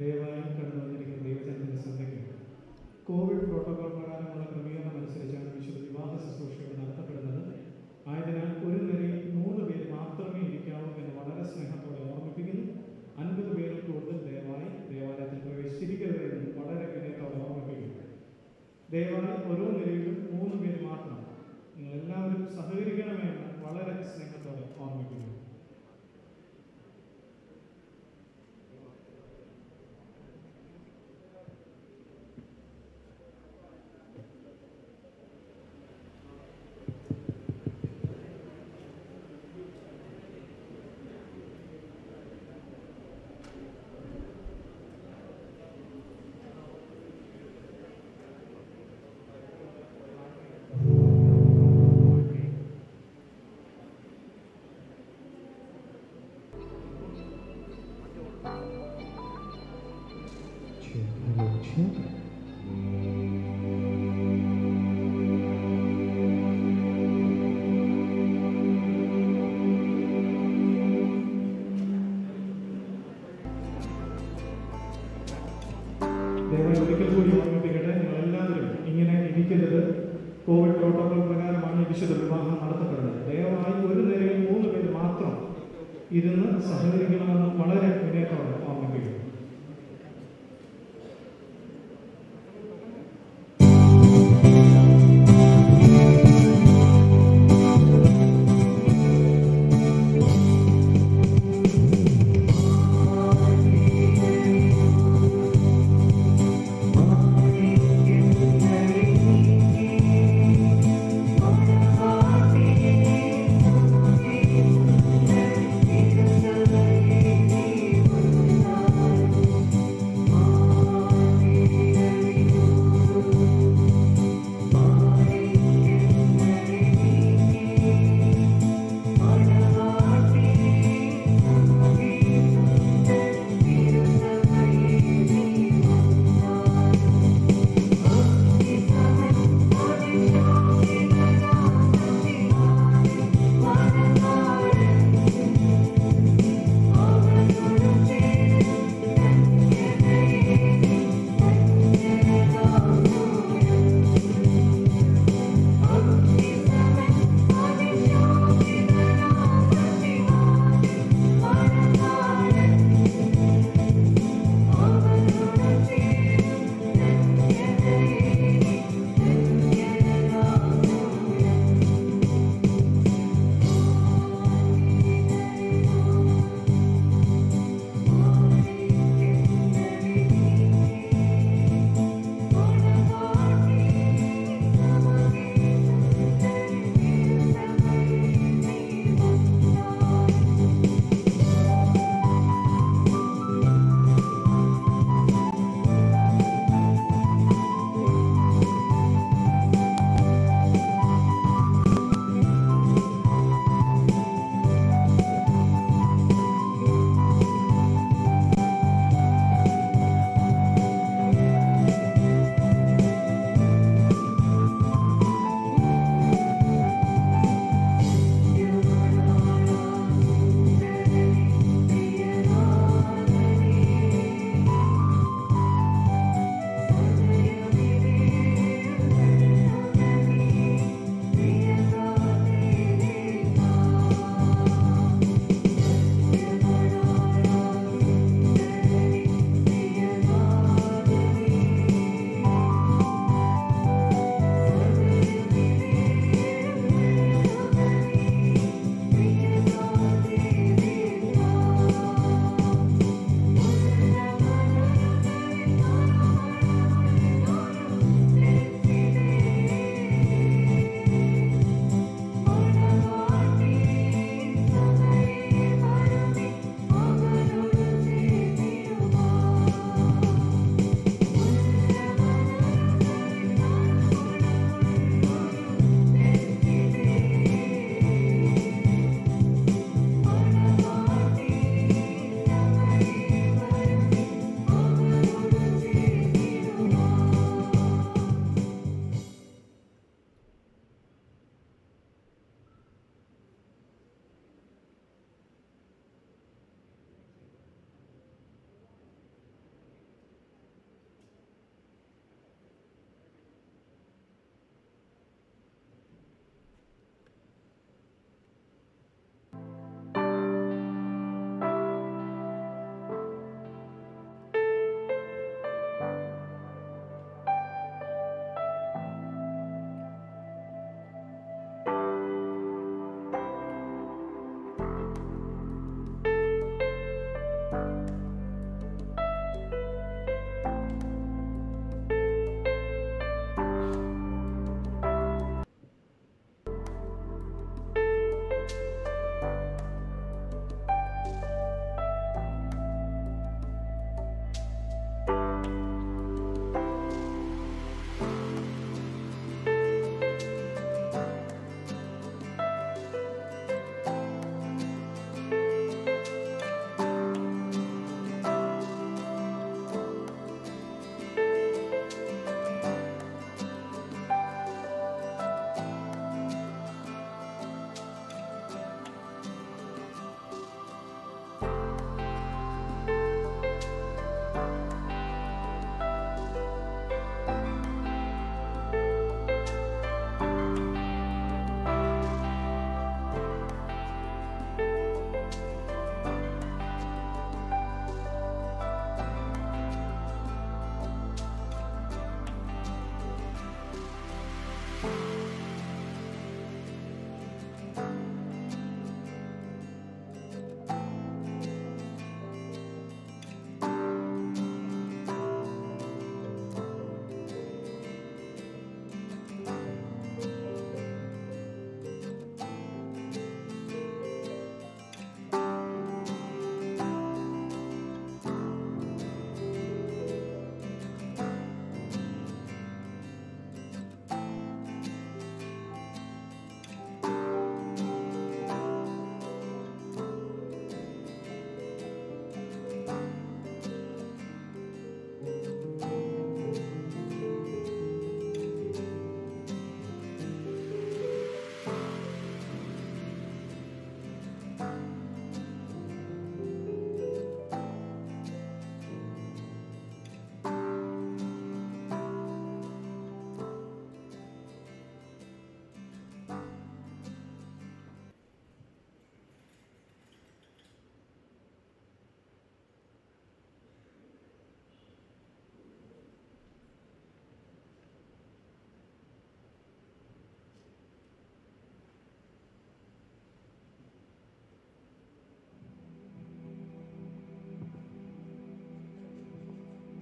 ദയവായി കടന്നു വന്നിരിക്കുന്ന ദൈവജനത്തിന്റെ ശ്രദ്ധയ്ക്ക് കോവിഡ് പ്രോട്ടോകോൾ പ്രകാരമുള്ള ക്രമീകരണം അനുസരിച്ചാണ് വിശുദ്ധ വിവാഹ ശുശ്രൂഷകൾ നടത്തപ്പെടുന്നത് ആയതിനാൽ ഒരു നിലയിൽ മൂന്ന് പേര് മാത്രമേ ഇരിക്കാവൂ എന്ന് വളരെ സ്നേഹത്തോടെ ഓർമ്മിപ്പിക്കുന്നു അൻപത് പേരിൽ കൂടുതൽ ദയവായി ദേവാലയത്തിൽ പ്രവേശിച്ചിരിക്കരുത് എന്ന് വളരെ വിനയത്തോടെ ഓർമ്മിപ്പിക്കുന്നു ദയവായി ഓരോ നിലയിലും മൂന്ന് പേര് മാത്രം നിങ്ങൾ എല്ലാവരും സഹകരിക്കണമേ എന്ന് വളരെ സ്നേഹത്തോടെ ഓർമ്മിപ്പിക്കുന്നു ദയവായി ഒരിക്കൽ കൂടി ഓർമ്മിപ്പിക്കട്ടെ നിങ്ങൾ എല്ലാവരും ഇങ്ങനെ ഇരിക്കരുത് കോവിഡ് പ്രോട്ടോകോൾ പ്രകാരമാണ് ഈ വിശുദ്ധ വിവാഹം നടത്തപ്പെടുന്നത് ദയവായി ഒരു നിലയിൽ മൂന്ന് പേര് മാത്രം ഇരുന്ന് സഹകരിക്കണമെന്ന് വളരെ വിനയത്തോടെ ഓർമ്മിപ്പിക്കുന്നു Thank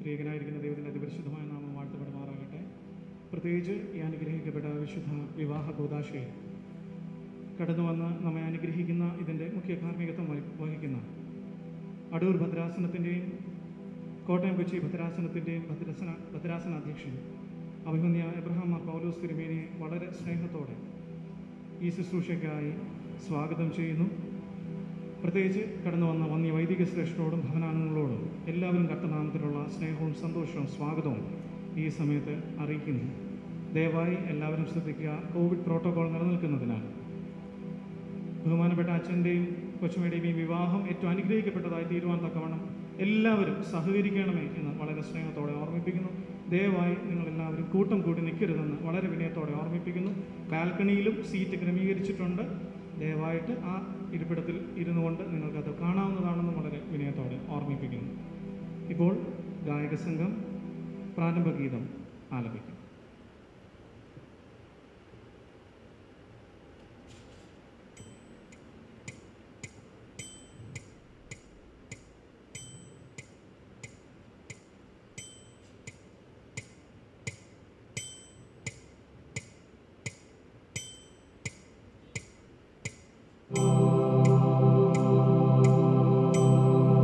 ത്രിയേകനായിരിക്കുന്ന ദൈവത്തിൻ്റെ അതിപരിശുദ്ധമായ നാമം വാഴ്ത്തപ്പെടുമാറാകട്ടെ പ്രത്യേകിച്ച് ഈ അനുഗ്രഹിക്കപ്പെട്ട വിശുദ്ധ വിവാഹ കൂതാശയിൽ കടന്നു വന്ന് നമ്മെ അനുഗ്രഹിക്കുന്ന ഇതിൻ്റെ മുഖ്യ കാർമ്മികത്വം വഹി- വഹിക്കുന്ന അടൂർ ഭദ്രാസനത്തിൻ്റെയും കോട്ടയം കൊച്ചി ഭദ്രാസനത്തിൻ്റെയും ഭദ്രാസന ഭദ്രാസന അധ്യക്ഷൻ അഭിമന്യ എബ്രഹാം മാർ പൗലോസ് തിരുമേനിയെ വളരെ സ്നേഹത്തോടെ ഈ ശുശ്രൂഷയ്ക്കായി സ്വാഗതം ചെയ്യുന്നു പ്രത്യേകിച്ച് കടന്നു വന്ന വന്യ വൈദിക ശ്രേഷ്ഠരോടും ഭവനാംഗങ്ങളോടും എല്ലാവരും കർത്തനാമത്തിലുള്ള സ്നേഹവും സന്തോഷവും സ്വാഗതവും ഈ സമയത്ത് അറിയിക്കുന്നു ദയവായി എല്ലാവരും ശ്രദ്ധിക്കുക കോവിഡ് പ്രോട്ടോകോൾ നിലനിൽക്കുന്നതിനാൽ ബഹുമാനപ്പെട്ട അച്ഛൻ്റെയും കൊച്ചുമയുടെയും ഈ വിവാഹം ഏറ്റവും അനുഗ്രഹിക്കപ്പെട്ടതായി തീരുവാൻ തക്കവണ്ണം എല്ലാവരും സഹകരിക്കണമേ എന്ന് വളരെ സ്നേഹത്തോടെ ഓർമ്മിപ്പിക്കുന്നു ദയവായി നിങ്ങളെല്ലാവരും കൂട്ടം കൂടി നിൽക്കരുതെന്ന് വളരെ വിനയത്തോടെ ഓർമ്മിപ്പിക്കുന്നു ബാൽക്കണിയിലും സീറ്റ് ക്രമീകരിച്ചിട്ടുണ്ട് ദയവായിട്ട് ആ ഇരിപ്പിടത്തിൽ ഇരുന്നു കൊണ്ട് നിങ്ങൾക്കത് കാണാവുന്നതാണെന്ന് വളരെ വിനയത്തോടെ ഓർമ്മിപ്പിക്കുന്നു ഇപ്പോൾ ഗായക സംഘം പ്രാരംഭ ഗീതം ആലപിക്കും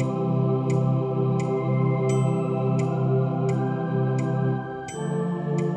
ും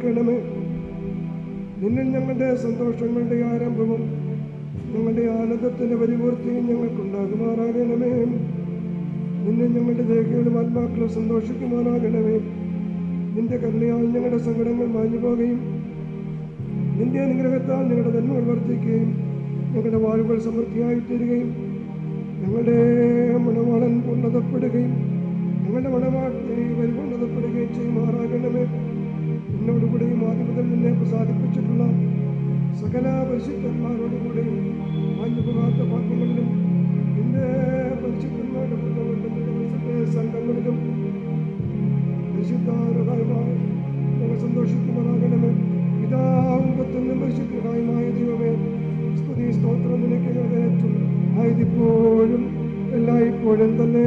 ഇടയാക്കണമേ നിന്നിൽ ഞങ്ങളുടെ സന്തോഷങ്ങളുടെ ആരംഭവും ഞങ്ങളുടെ ആനന്ദത്തിന്റെ പരിപൂർത്തിയും ഞങ്ങൾക്കുണ്ടാകുമാറാകണമേ നിന്നെ ഞങ്ങളുടെ ദേഹികളും ആത്മാക്കളും സന്തോഷിക്കുമാറാകണമേ നിന്റെ കരുണയാൽ ഞങ്ങളുടെ സങ്കടങ്ങൾ മാഞ്ഞു പോകുകയും നിന്റെ അനുഗ്രഹത്താൽ ഞങ്ങളുടെ നന്മകൾ വർദ്ധിക്കുകയും ഞങ്ങളുടെ വാഴുകൾ സമൃദ്ധിയായി തീരുകയും ഞങ്ങളുടെ മണവാളൻ ഉന്നതപ്പെടുകയും ഞങ്ങളുടെ മണവാട്ടി പരിപൂർണതപ്പെടുകയും ചെയ്യുമാറാകണമേ എന്നോടുകൂടെയും ആദ്യം മുതൽ നിന്നെ പ്രസാദിപ്പിച്ചിട്ടുള്ള സകല പരിശുദ്ധന്മാരോടുകൂടെയും മാഞ്ഞു പോകാത്ത പാത്രങ്ങളിലും നിന്റെ പരിശുദ്ധന്മാരുടെ കൂട്ടങ്ങളിലും നിന്റെ പരിശുദ്ധ സംഘങ്ങളിലും പരിശുദ്ധാരമായി ഞങ്ങൾ സന്തോഷിക്കുമാറാകണമേ പിതാവും പുത്രനും പരിശുദ്ധമായ ദൈവമേ സ്തുതി സ്തോത്രം നിനക്ക് ഞങ്ങളേറ്റും ആയതിപ്പോഴും എല്ലായ്പ്പോഴും തന്നെ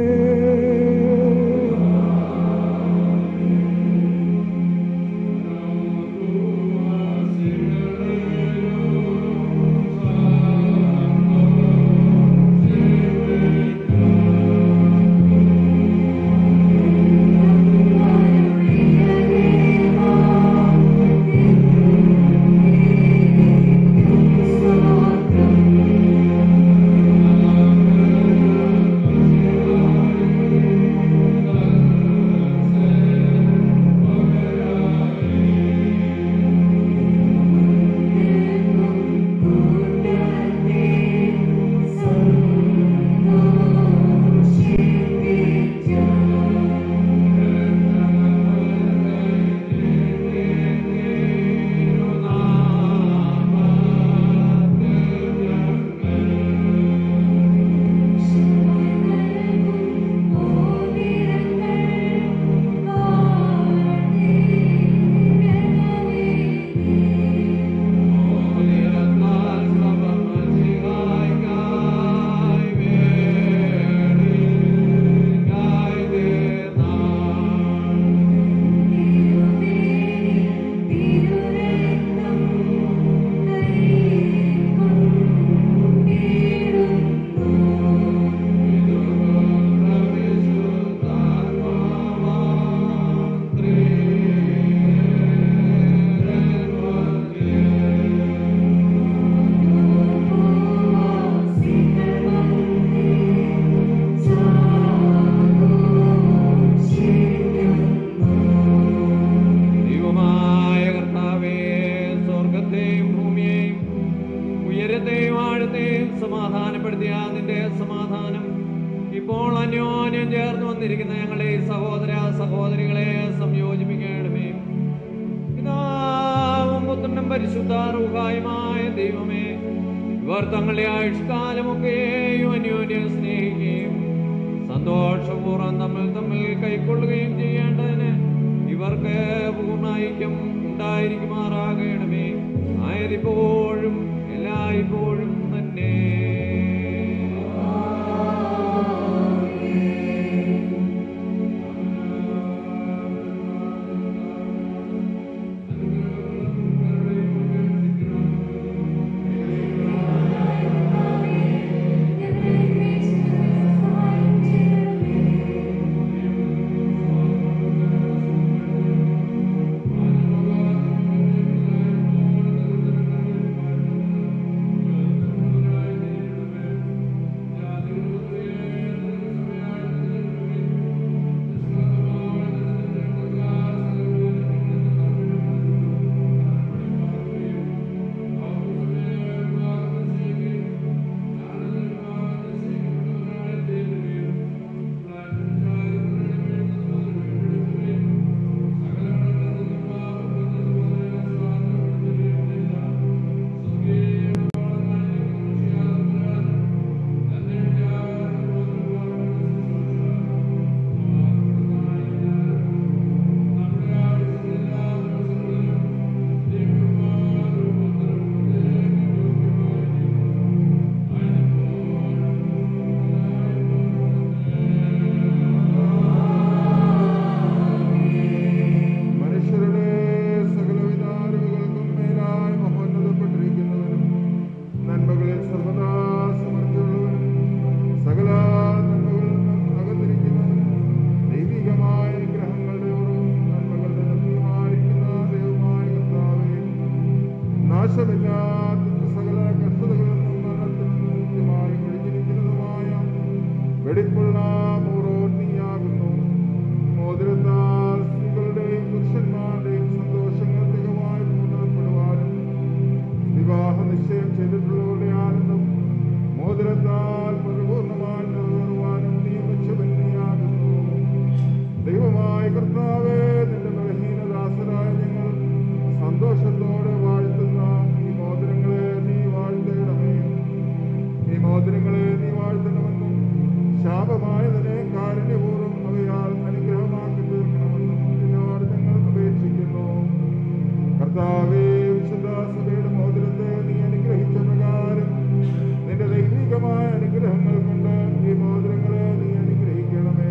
ദൈവമായ കർത്താവേ സ്വർഗത്തെയും ഭൂമിയെയും ഉയരത്തെയും ആഴത്തെയും സമാധാനപ്പെടുത്തിയ നിന്റെ സമാധാനം ഇപ്പോൾ അന്യോന്യം ചേർന്ന് വന്നിരിക്കുന്ന ഞങ്ങളെ ഈ സഹോദര സഹോദരികളെ സംയോജിപ്പിക്കണമേ പിതാവും പുത്രനും പരിശുദ്ധാരൂഹായുമായ ദൈവമേ ഇവർ തങ്ങളുടെ ആയുഷ്കാലമൊക്കെയും അന്യോന്യം സ്നേഹിക്കുകയും സന്തോഷപൂർവ്വം തമ്മിൽ തമ്മിൽ കൈക്കൊള്ളുകയും ചെയ്യേണ്ടതിന് ഇവർക്ക് പൂർണ്ണ ഐക്യം ഉണ്ടായിരിക്കുമാറാകണമേ ആയതിപ്പോഴും എല്ലായ്പ്പോഴും തന്നെ Thank ഇല്ലാത്ത സകല കഷ്ടതകളിൽ നിന്നും മരണത്തിൽ നിന്നും കൃത്യമായി ഒഴിഞ്ഞിരിക്കുന്നതുമായ വെടിപ്പുള്ള മൂറോൻ നീയാകുന്നു മോതിരത്താൽ സ്ത്രീകളുടെയും പുരുഷന്മാരുടെയും സന്തോഷങ്ങൾ തികവായി പൂർണ്ണപ്പെടുവാനും വിവാഹ നിശ്ചയം ചെയ്തിട്ടുള്ളവരുടെ ആനന്ദം മോതിരത്താൽ പരിപൂർണമായി നിറവേറുവാനും നിയമിച്ചവൻ നീയാകുന്നു ദൈവമായ കർത്താവേ നിന്റെ ബലഹീനദാസരായ ഞങ്ങൾ സന്തോഷത്തോടെ വാഴ്ത്തുന്ന ഈ മോതിരങ്ങളെ നീ വാഴ്ത്തേണമേ ഈ മോതിരങ്ങളെ നീ വാഴ്ത്തണമെന്നും ശാപമായതിനെ കാരുണ്യപൂർവ്വം അവയാൽ അനുഗ്രഹമാക്കി തീർക്കണമെന്നും നിന്നോട് ഞങ്ങൾ അപേക്ഷിക്കുന്നു കർത്താവേ വിശുദ്ധ സഭയുടെ മോതിരത്തെ നീ അനുഗ്രഹിച്ച പ്രകാരം നിന്റെ ദൈവികമായ അനുഗ്രഹങ്ങൾ കൊണ്ട് ഈ മോതിരങ്ങളെ നീ അനുഗ്രഹിക്കണമേ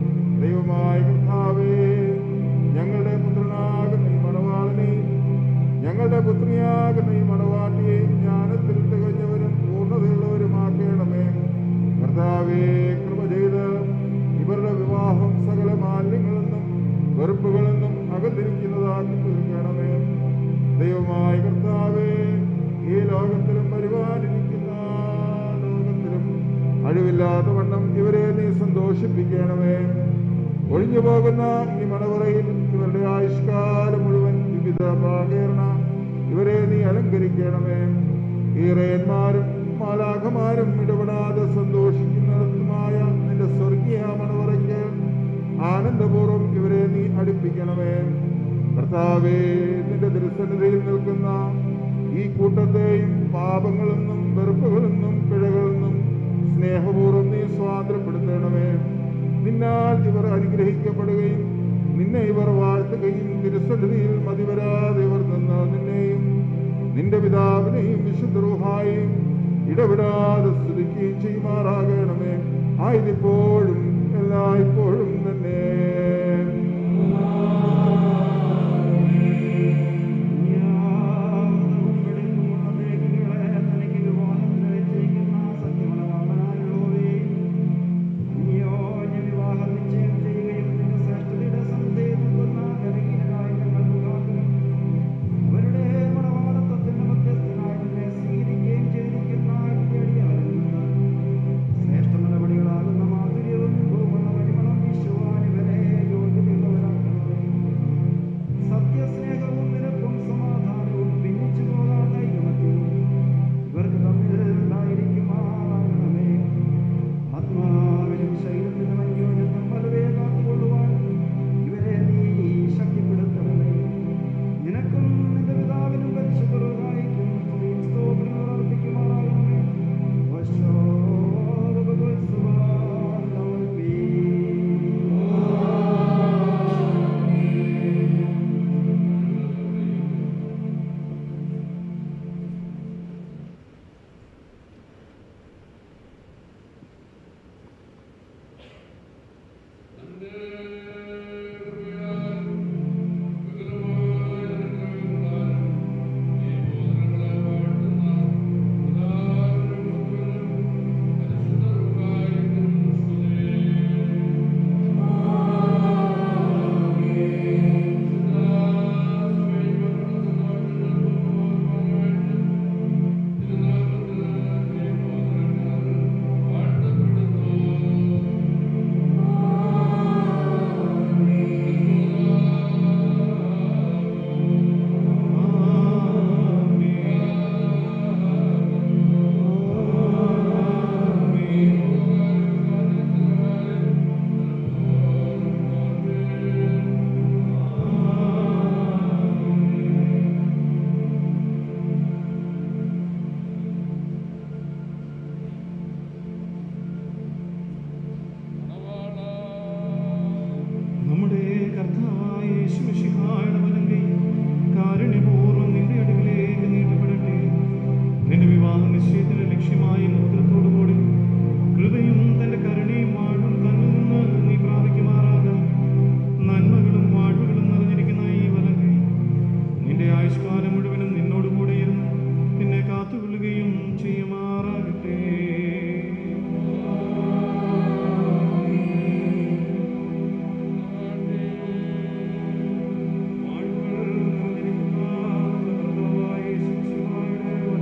ദൈവമായ കർത്താവേ ഞങ്ങളുടെ പുത്രനാകുന്ന ഈ മണവാളനെയും ഞങ്ങളുടെ പുത്രിയാകുന്ന ഈ മണവാട്ടിയെയും ജ്ഞാനത്തിൽ തികഞ്ഞവരും പൂർണ്ണതയുള്ളവരുമാക്കണമേ കർത്താവേ കൃപ ചെയ്ത് ഇവരുടെ വിവാഹം സകല മാലിന്യങ്ങളിൽ നിന്നും വെറുപ്പുകളിൽ നിന്നും അകന്നിരിക്കുന്നതാക്കി തീർക്കണമേ ദൈവമായ കർത്താവേ ഈ ലോകത്തിലും വരുവാനിരിക്കുന്ന ലോകത്തിലും അഴിവില്ലാത്ത വണ്ണം ഇവരെ നീ സന്തോഷിപ്പിക്കണമേ ഒഴിഞ്ഞു പോകുന്ന ഈ മണവറയിൽ ഇവരുടെ ആയുഷ്കാലം മുഴുവൻ വിവിധ പ്രാകേരണ ഇവരെ നീ അലങ്കരിക്കണമേ ഈ റേന്മാരും മാലാഖമാരും ഇടപെടാതെ സന്തോഷിക്കുന്നിടത്തുമായ നിന്റെ സ്വർഗീയ മണവറയ്ക്ക് ആനന്ദപൂർവ്വം ഇവരെ നീ അടുപ്പിക്കണമേ കർത്താവേ നിന്റെ തിരുസന്നിധിയിൽ നിൽക്കുന്ന ഈ കൂട്ടത്തെയും പാപങ്ങളിൽ നിന്നും വെറുപ്പുകളിൽ നിന്നും പിഴകളിൽ നിന്നും സ്നേഹപൂർവ്വം നീ സ്വാതന്ത്ര്യപ്പെടുത്തണമേ നിന്നാൽ ഇവർ അനുഗ്രഹിക്കപ്പെടുകയും നിന്നെ ഇവർ വാഴ്ത്തുകയും തിരുസന്നിധിയിൽ മതിവരാതെ ഇവർ നിന്ന് നിന്നെയും നിന്റെ പിതാവിനെയും വിശുദ്ധറുഹായും ഇടപെടാതെ സ്തുതിക്കുകയും ചെയ്യുമാറാകണമേ ആയതിപ്പോഴും എല്ലായ്പ്പോഴും തന്നെ സത്യസ്നേഹവും നിരക്കും സമാധാനവും ഭിന്നിച്ചു പോകാത്ത യുവത്വവും ഇവർക്ക് തമ്മിൽ ഉണ്ടായിരിക്കുമാറാകണമേ ആത്മാവിനും ശരീരത്തിനും അന്യോന്യത്വം പലവേ കാത്തുകൊള്ളുവാൻ ഇവരെ നീ ശക്തിപ്പെടുത്തണമേ നിനക്കും നിന്റെ പിതാവിനും പരിശുദ്ധരായിരിക്കും സ്തുതിയും സ്തോത്രങ്ങളും അർപ്പിക്കുമാറാകണമേ നമ്മുടെ കർത്താവായ യേശുമിശിഹായുടെ വലങ്കൈ കാരുണ്യപൂർവ്വം നിന്റെ അടുക്കിലേക്ക് നീട്ടപ്പെടട്ടെ നിന്റെ വിവാഹ നിശ്ചയത്തിന്റെ ലക്ഷ്യമായ മുദ്രത്തോടുകൂടി കൃപയും തന്റെ കരുണയും വാഴും തന്നിൽ നിന്ന് നീ പ്രാപിക്കുമാറാകാം നന്മകളും വാഴ്വുകളും നിറഞ്ഞിരിക്കുന്ന ഈ വലങ്കൈ നിന്റെ ആയുഷ്കാലം മുഴുവനും നിന്നോടുകൂടെ ഇരുന്ന് നിന്നെ കാത്തുകൊള്ളുകയും ചെയ്യുമാറാകട്ടെ വാഴ്വുകൾ നിറഞ്ഞിരിക്കുന്ന കർത്താവായ യേശുമിശിഹായുടെ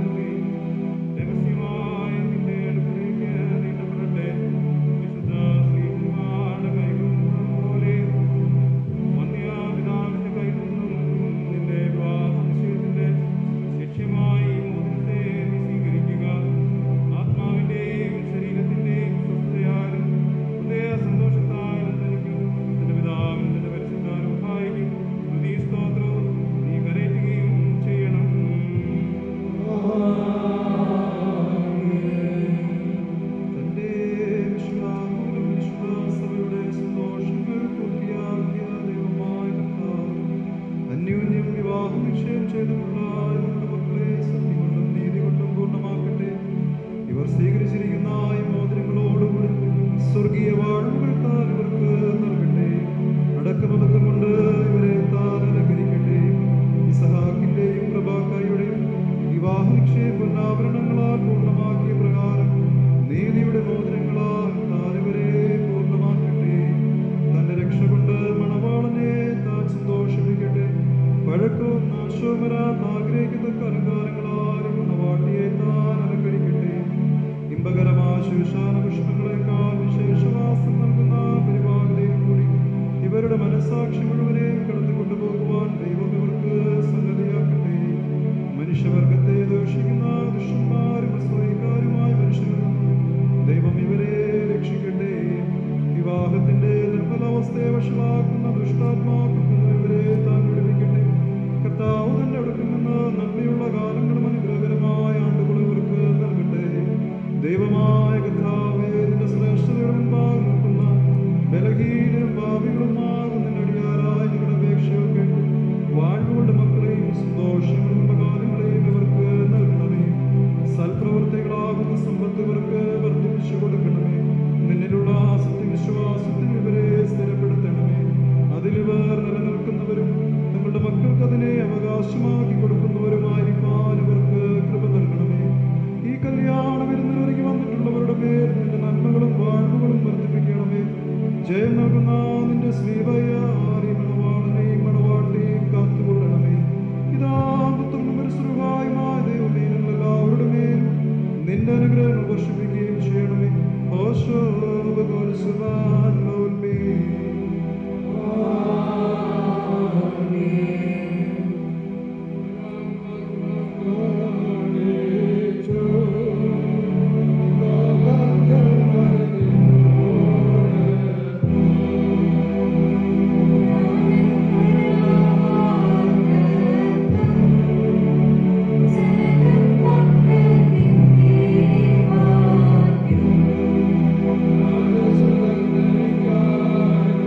സാക്ഷി പൊന്നാഭരണങ്ങളാൽ പൂർണ്ണമാക്കിയ പ്രകാരം നീതിയുടെ മോതിരങ്ങളാൽ താലിവരെ പൂർണ്ണമാക്കട്ടെ തന്റെ രക്ഷ കൊണ്ട് മണവാളനെ താൻ സന്തോഷിപ്പിക്കട്ടെ പഴക്കവും നാശവും വരാൻ ആഗ്രഹിക്കുന്ന അലങ്കാരങ്ങളാൽ മണവാട്ടിയെ താൻ അലങ്കരിക്കട്ടെ ഇമ്പകരമായ ശിവശാന പുഷ്പങ്ങളെക്കാൾ വിശേഷവാസം നൽകുന്ന പരിപാടിയും കൂടി ഇവരുടെ മനസാക്ഷി മുഴുവനെയും കടന്നു കൊണ്ടുപോകുവാൻ ദൈവം ഇവർക്ക് സംഗതിയാക്കട്ടെ മനുഷ്യവർഗത്തെ ദോഷിക്കുന്ന ദുഷ്ടന്മാരും അസൂയക്കാരുമായ മനുഷ്യരിൽ നിന്നും ദൈവം ഇവരെ രക്ഷിക്കട്ടെ വിവാഹത്തിന്റെ നിർമ്മലാവസ്ഥയെ വഷളാക്കുന്ന ദുഷ്ടാത്മാക്കളിൽ നിന്ന് ഇവരെ താൻ വിടുവിക്കട്ടെ കർത്താവ് തന്നെ അടുക്കിൽ നിന്ന് നന്ദിയുള്ള കാലങ്ങളും അനുഗ്രഹകരമായ ആണ്ടുകളും ഇവർക്ക് നൽകട്ടെ ദൈവമായ കർത്താവേ നിന്റെ ശ്രേഷ്ഠതയുടെ മുൻപാകെ നിൽക്കുന്ന ബലഹീനരും പാപികളുമാകും നിന്നടിയാരായ നിങ്ങളുടെ അപേക്ഷകൾ കേട്ടു വാഴ്വുകളുടെ മക്കളെയും സന്തോഷങ്ങളുള്ള കാലങ്ങളെയും ഇവർക്ക് നൽകണമേ സൽപ്രവർത്തികളാകുന്ന സമ്പത്ത് ഇവർക്ക് വർദ്ധിപ്പിച്ചു കൊടുക്കണമേ നിന്നിലുള്ള സത്യവിശ്വാസത്തിൽ ഇവരെ സ്ഥിരപ്പെടുത്തണമേ അതിലിവർ നിലനിൽക്കുന്നവരും തങ്ങളുടെ മക്കൾക്ക് അതിനെ അവകാശമാക്കി കൊടുക്കുന്നവരുമായിരിക്കാൻ ഇവർക്ക് കൃപ നൽകണമേ ഈ കല്യാണ വിരുന്നിനൊരുങ്ങി വന്നിട്ടുള്ളവരുടെ പേർ നിന്റെ നന്മകളും വാഴ്വുകളും വർദ്ധിപ്പിക്കണമേ ജയം നൽകുന്ന നിന്റെ ശ്രീവയ്യാറി മണവാളനെയും മണവാട്ടിയും കാത്തുകൊള്ളണമേ ഇതാ പുത്രനും സുഖായുമായ ദൈവമേ ഞങ്ങൾ എല്ലാവരുടെ മേലും നിന്റെ അനുഗ്രഹങ്ങൾ വർഷിപ്പിക്കുകയും ചെയ്യണമേ ഓശോ സുബാൻ Thank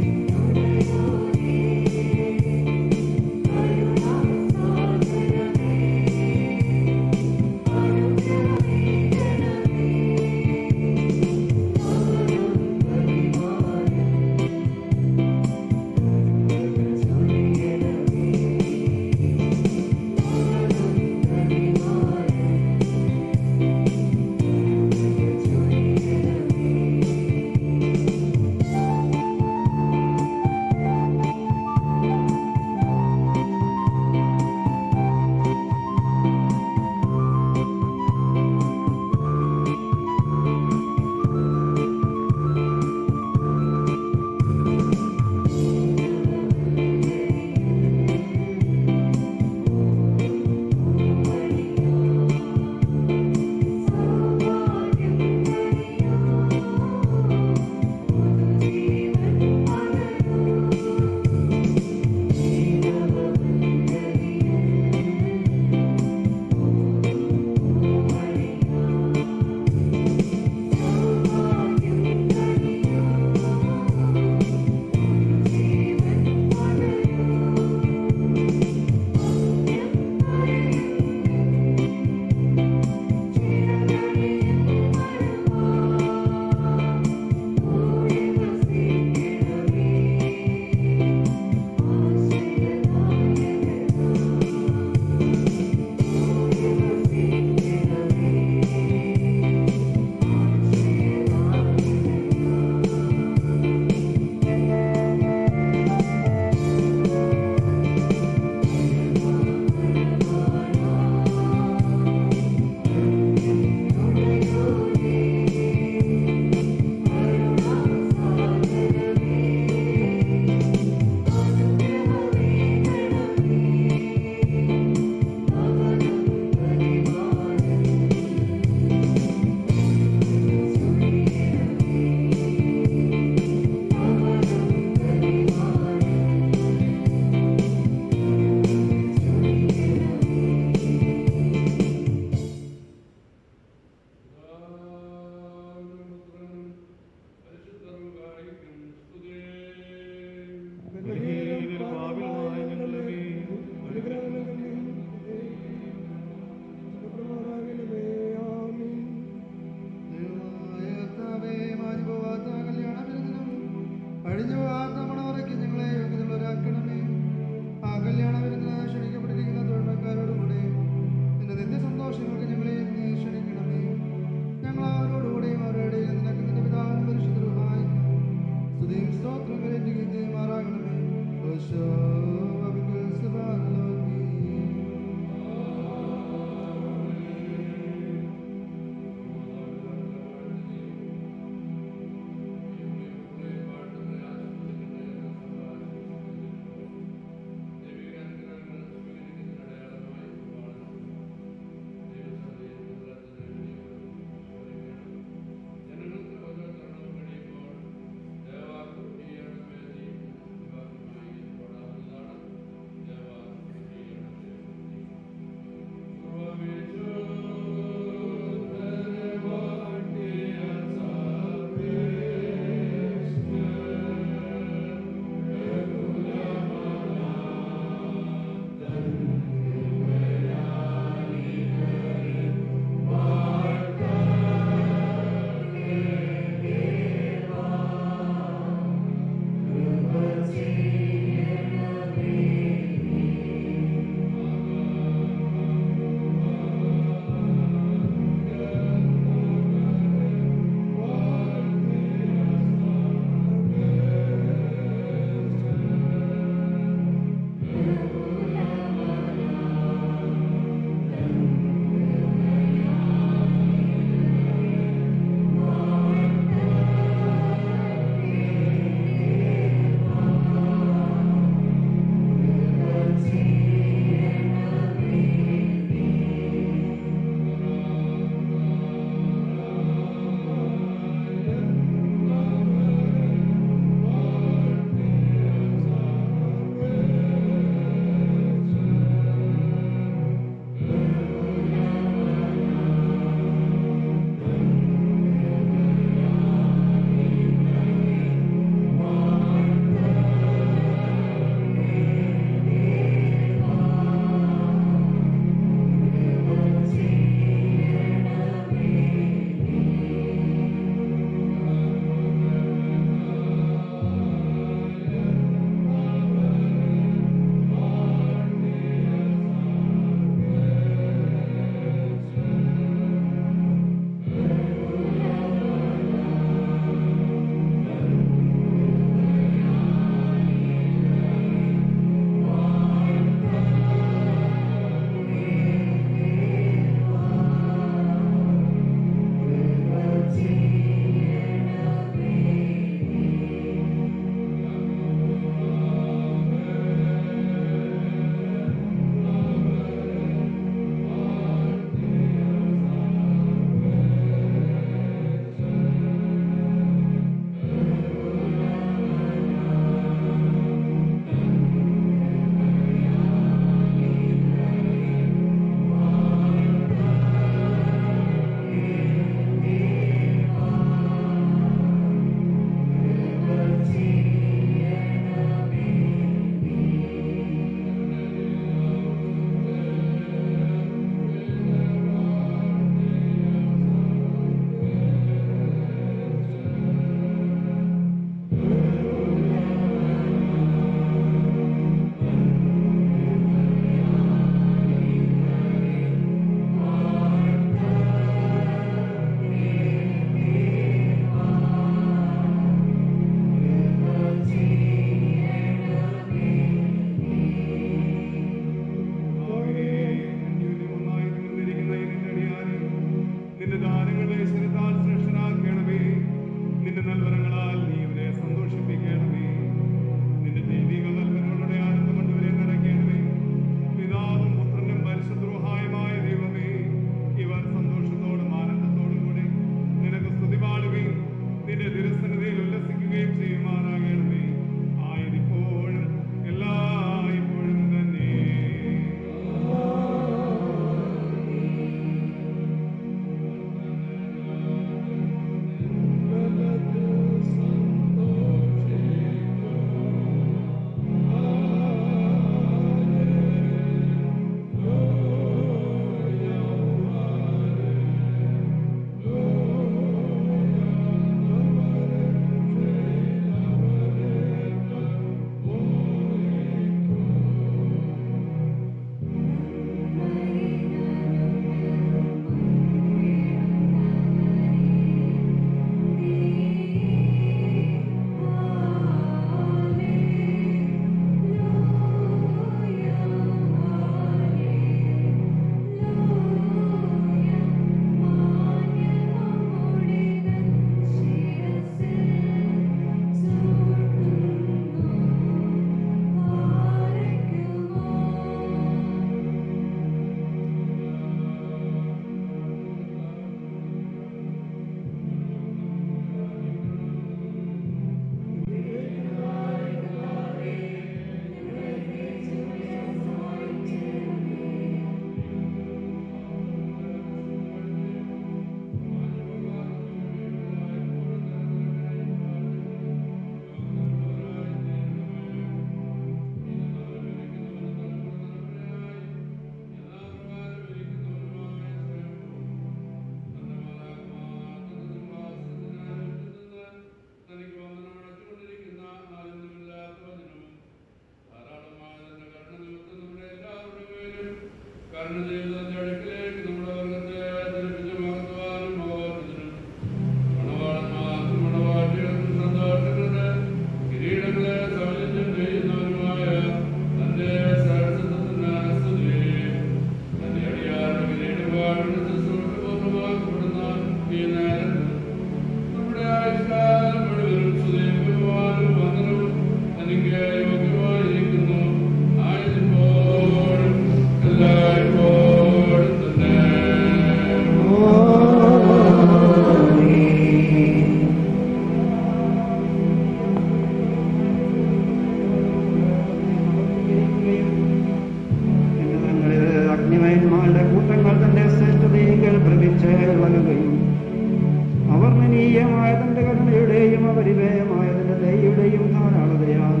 അഗ്നിമയന്മാരുടെ കൂട്ടങ്ങൾ തന്റെ ശ്രേഷ്ഠതയെങ്കിൽ ഭ്രമിച്ച് ഇളകുകയും അവർണ്ണനീയമായ തന്റെ കരുണയുടെയും അപരിവേയമായ തന്റെ ദയയുടെയും ധാരാളതയാൽ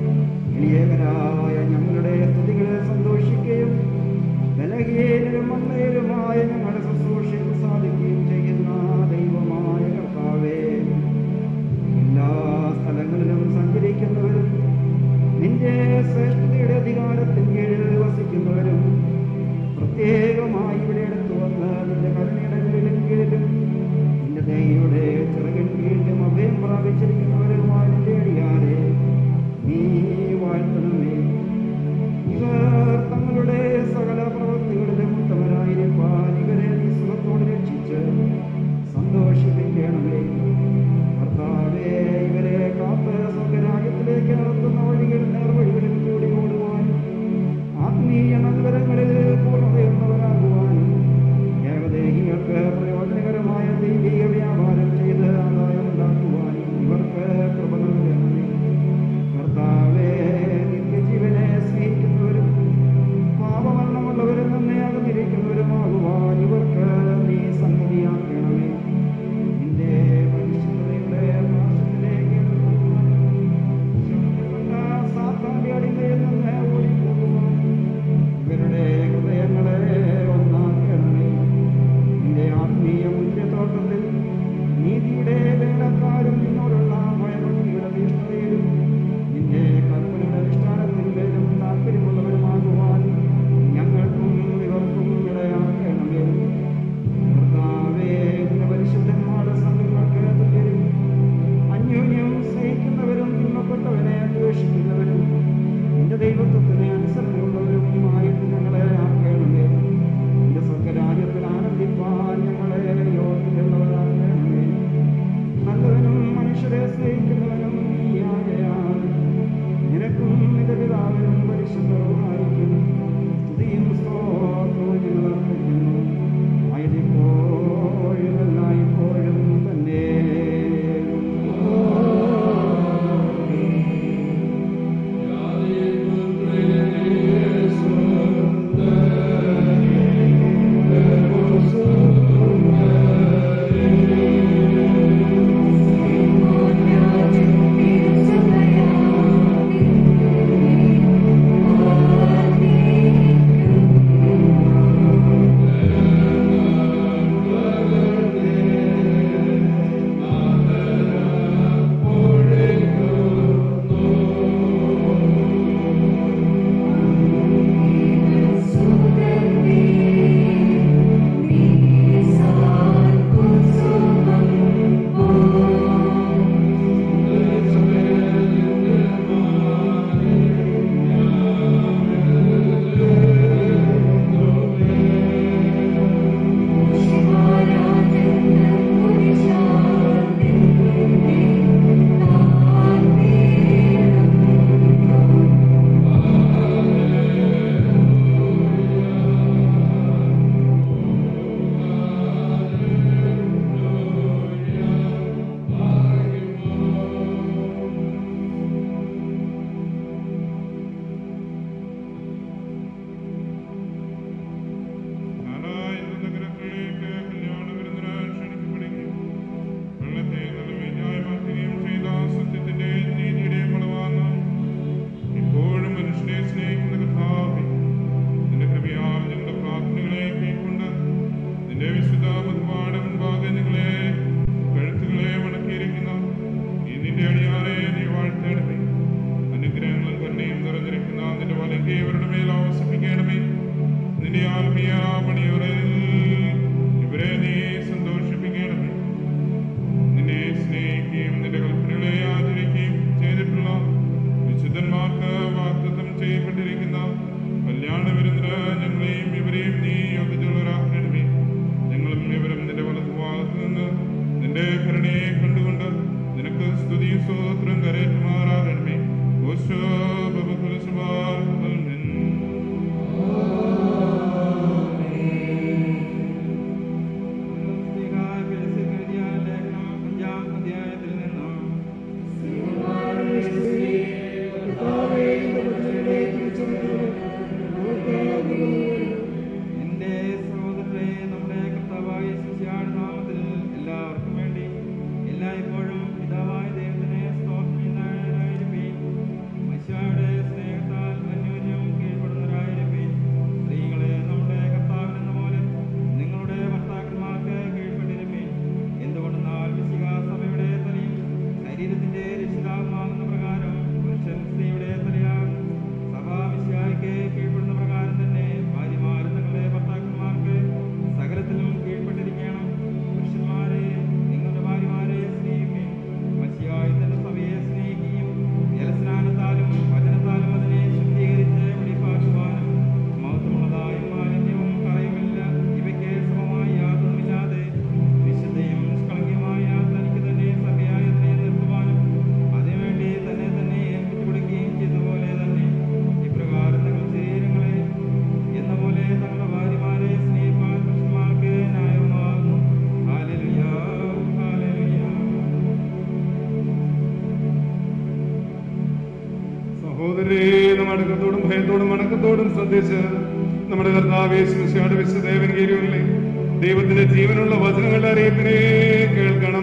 എളിയകരായ ഞങ്ങളുടെ സ്തുതികളെ സന്തോഷിക്കുകയും ബലഹീനരും മന്ദയരുമായ ഞങ്ങളുടെ ശുശ്രൂഷയിൽ സാധിക്കുകയും ചെയ്യുന്ന ദൈവമായ കർത്താവേ എല്ലാ സ്ഥലങ്ങളിലും സഞ്ചരിക്കുന്നവരും നിന്റെ ശ്രേഷ്ഠതയുടെ അധികാരത്തിൻ കീഴിൽ വസിക്കുന്നവരും പ്രത്യേകമായി ഇവിടെ അടുത്ത് വന്ന് നിന്റെ കരുണയുടെ കീഴിലും കീഴിലും നിന്റെ ദയയുടെ ചിറകിൻ കീഴിലും അഭയം പ്രാപിച്ചിരിക്കുന്നവരുമായ നിന്റെ അടിയാരെ നീ വാഴ്ത്തണമേ ഇവർ തങ്ങളുടെ സകല പ്രവൃത്തികളിലും ഉത്തമരായിരിക്കാൻ ഇവരെ നീ സുഖത്തോടെ രക്ഷിച്ച് സന്തോഷിപ്പിക്കണമേ കർത്താവേ ഇവരെ കാത്ത് സ്വർഗരാജ്യത്തിലേക്ക് നടത്തുന്ന വഴികൾ നേർവഴികളിൽ കൂടി ഓടുവാനും ആത്മീയ നഗരങ്ങളിൽ പൂർണ്ണതയുള്ളവരാകുവാനും ഏകദേഹികൾക്ക് പ്രയോജനകരമായ ദൈവിക വ്യാപാരം ചെയ്ത് ആദായം ഉണ്ടാക്കുവാനും ഇവർക്ക് കൃപ നൽകണമേ കർത്താവേ നിത്യജീവനെ സ്നേഹിക്കുന്നവരും പാപമരണമുള്ളവരും നമ്മെ അകന്നിരിക്കുന്നവരുമാകുവാൻ ഇവർക്ക് നീ സംഗതിയാക്കണമേ നിന്റെ പരിശുദ്ധതയുടെ നാശത്തിലേക്ക് ശക്തികൊണ്ട സാത്താന്റെ അടിമയിൽ നിന്ന് ഓടിപ്പോകുവാൻ ഇവരുടെ ഹൃദയങ്ങളെ ഒന്നാക്കണമേ നിന്റെ ആത്മീയ മുന്തിയത്തോട്ടത്തിൽ നീതിയുടെ വേലക്കാരും നിന്നോടുള്ള ഭയഭക്തിയുടെ തീഷ്ണതയിലും നിന്റെ കൽപ്പനയുടെ അടിസ്ഥാനത്തിലും താല്പര്യമുള്ളവരുമാകുവാൻ ഞങ്ങൾക്കും ഇവർക്കും ഇടയാക്കണമേ കർത്താവേ നിന്റെ പരിശുദ്ധന്മാരുടെ സംഘങ്ങൾക്ക് തുല്യരും അന്യോന്യം സ്നേഹിക്കുന്നവരും തിന്മപ്പെട്ടവനെ അന്വേഷിക്കുന്നവരും നിന്റെ ദൈവത്വത്തിന് അനുസരണമുള്ളവരുമായി ഞങ്ങളെ ആക്കണമേ നിന്റെ സ്വർഗരാജ്യത്തിൽ ആനന്ദിപ്പാൻ ഞങ്ങളെ യോഗ്യതയുള്ളവരാക്കണമേ നല്ലവനും മനുഷ്യരെ സ്നേഹിക്കുന്നവനും നീയാകയാൽ നിനക്കും നിന്റെ പിതാവിനും പരിശുദ്ധവുമായിരിക്കും സ്തുതിയും സ്തോത്രവും ഞങ്ങൾ അർപ്പിക്കുന്നു ആയതിപ്പോഴും എല്ലായ്പ്പോഴും തന്നെ ഇപ്പോഴും മനുഷ്യനെ സ്നേഹിക്കുന്ന കർത്താവേ, നിന്റെ കൃപയാൽ ഞങ്ങളുടെ പ്രാർത്ഥനകളെ കൈക്കൊണ്ട് നിന്റെ വിശുദ്ധ മുൻപാട് മുൻപാകെ ഞങ്ങളെ കഴുത്തുകളെ മടക്കിയിരിക്കുന്ന ഈ നിന്റെ അടിയാറെ നീ വാഴ്ത്തണമേ അനുഗ്രഹങ്ങളും കരുണയും നിറഞ്ഞിരിക്കുന്ന നിന്റെ വലങ്കി അവരുടെ മേൽ ആവസിപ്പിക്കണമേ നിന്റെ ആത്മീയ മണിയുറയിൽ ഇവരെ നീ സന്തോഷിപ്പിക്കണമേ നിന്നെ സ്നേഹിക്കുകയും നിന്റെ കൽപ്പനകളെ ആചരിക്കുകയും ചെയ്തിട്ടുള്ള വിശുദ്ധന്മാർക്ക് വാഗ്ദത്തം ചെയ്യപ്പെട്ടിരിക്കുന്ന കല്യാണ വിരുന്നിന് ഞങ്ങളെയും ഇവരെയും നീ യോഗ്യതയുള്ളവരാക്കണമേ ഞങ്ങളും ഇവരും നിന്റെ വലതുഭാഗത്ത് നിന്ന് നിന്റെ ഭരണയെ കണ്ടുകൊണ്ട് നിനക്ക് സ്തുതി സ്തോത്രം കരേറ്റുമാറാകണമേ ഓശോ ബബുകുലസുബാൽ അധ്യായത്തിൽ നിന്നും കർത്താവേ, നിന്റെ വചനങ്ങളെ തിരിച്ചറിയുന്നവരെ എന്റെ സഹോദരരെ നമ്മുടെ കർത്താവായ ശിശുയാട് നാമത്തിൽ എല്ലാവർക്കും വേണ്ടി എല്ലായ്പ്പോഴും പിതാവായ ദൈവത്തിനെ സ്തോത്രം ചെയ്യുന്നവരായിരിപ്പീൻ മനുഷ്യരുടെ സ്നേഹത്താൽ അന്യോന്യം കീഴ്പ്പെടുന്നവരായിരിപ്പീൻ സ്ത്രീകളെ നമ്മുടെ കർത്താവിനെന്ന പോലെ നിങ്ങളുടെ ഭർത്താക്കന്മാർക്ക് കീഴ്പ്പെട്ടിരിപ്പീൻ എന്തുകൊണ്ടെന്നാൽ വിശിക സഭയുടെ തലയും ശരീരത്തിന്റെ രക്ഷിതാവുമാകുന്ന പ്രകാരം പുരുഷൻ സ്ത്രീയുടെ തലയാകും സഭാ വിശികായ്ക്ക് കീഴ്പ്പെടുന്ന പ്രകാരം തന്നെ ഭാര്യമാർ തങ്ങളുടെ ഭർത്താക്കന്മാർക്ക് സകലത്തിലും കീഴ്പ്പെട്ടിരിക്കണം പുരുഷന്മാരെ നിങ്ങളുടെ ഭാര്യമാരെ സ്നേഹിക്കുകയും മസിയായി തന്റെ സഭയെ സ്നേഹിക്കുകയും ജലസ്നാനത്താലും വചനത്താലും അതിനെ ശുദ്ധീകരിച്ച് വെളിപ്പാക്കുവാനും മഹത്വമുള്ളതായും മാലിന്യവും കറയുമില്ല ഇവയ്ക്ക് സമമായി യാതൊന്നുമില്ലാതെ വിശുദ്ധയും നിഷ്കളങ്കയുമായ തനിക്ക് തന്നെ സഭയായി അതിനെ നിർത്തുവാനും അതിനുവേണ്ടി തന്നെ തന്നെ ഏൽപ്പിച്ചു കൊടുക്കുകയും ചെയ്തതുപോലെ തന്നെ ഇപ്രകാരം തങ്ങളുടെ ശരീരങ്ങളെ എന്ന പോലെ തങ്ങളുടെ ഭാര്യമാരെ സ്നേഹിപ്പാൻ പുരുഷന്മാർക്ക് ന്യായമാകുന്നു ഹാലലുയ ഹാലലുയ സഹോദരേ നമ്മുടെ അടക്കത്തോടും ഭയത്തോടും അടക്കത്തോടും ശ്രദ്ധിച്ച് നമ്മുടെ കർത്താവേശുശയുടെ വിശുദ്ധേവൻ കീഴിലെ ദൈവത്തിന്റെ ജീവനുള്ള വചനങ്ങളുടെ അറിയിപ്പിനെ കേൾക്കണം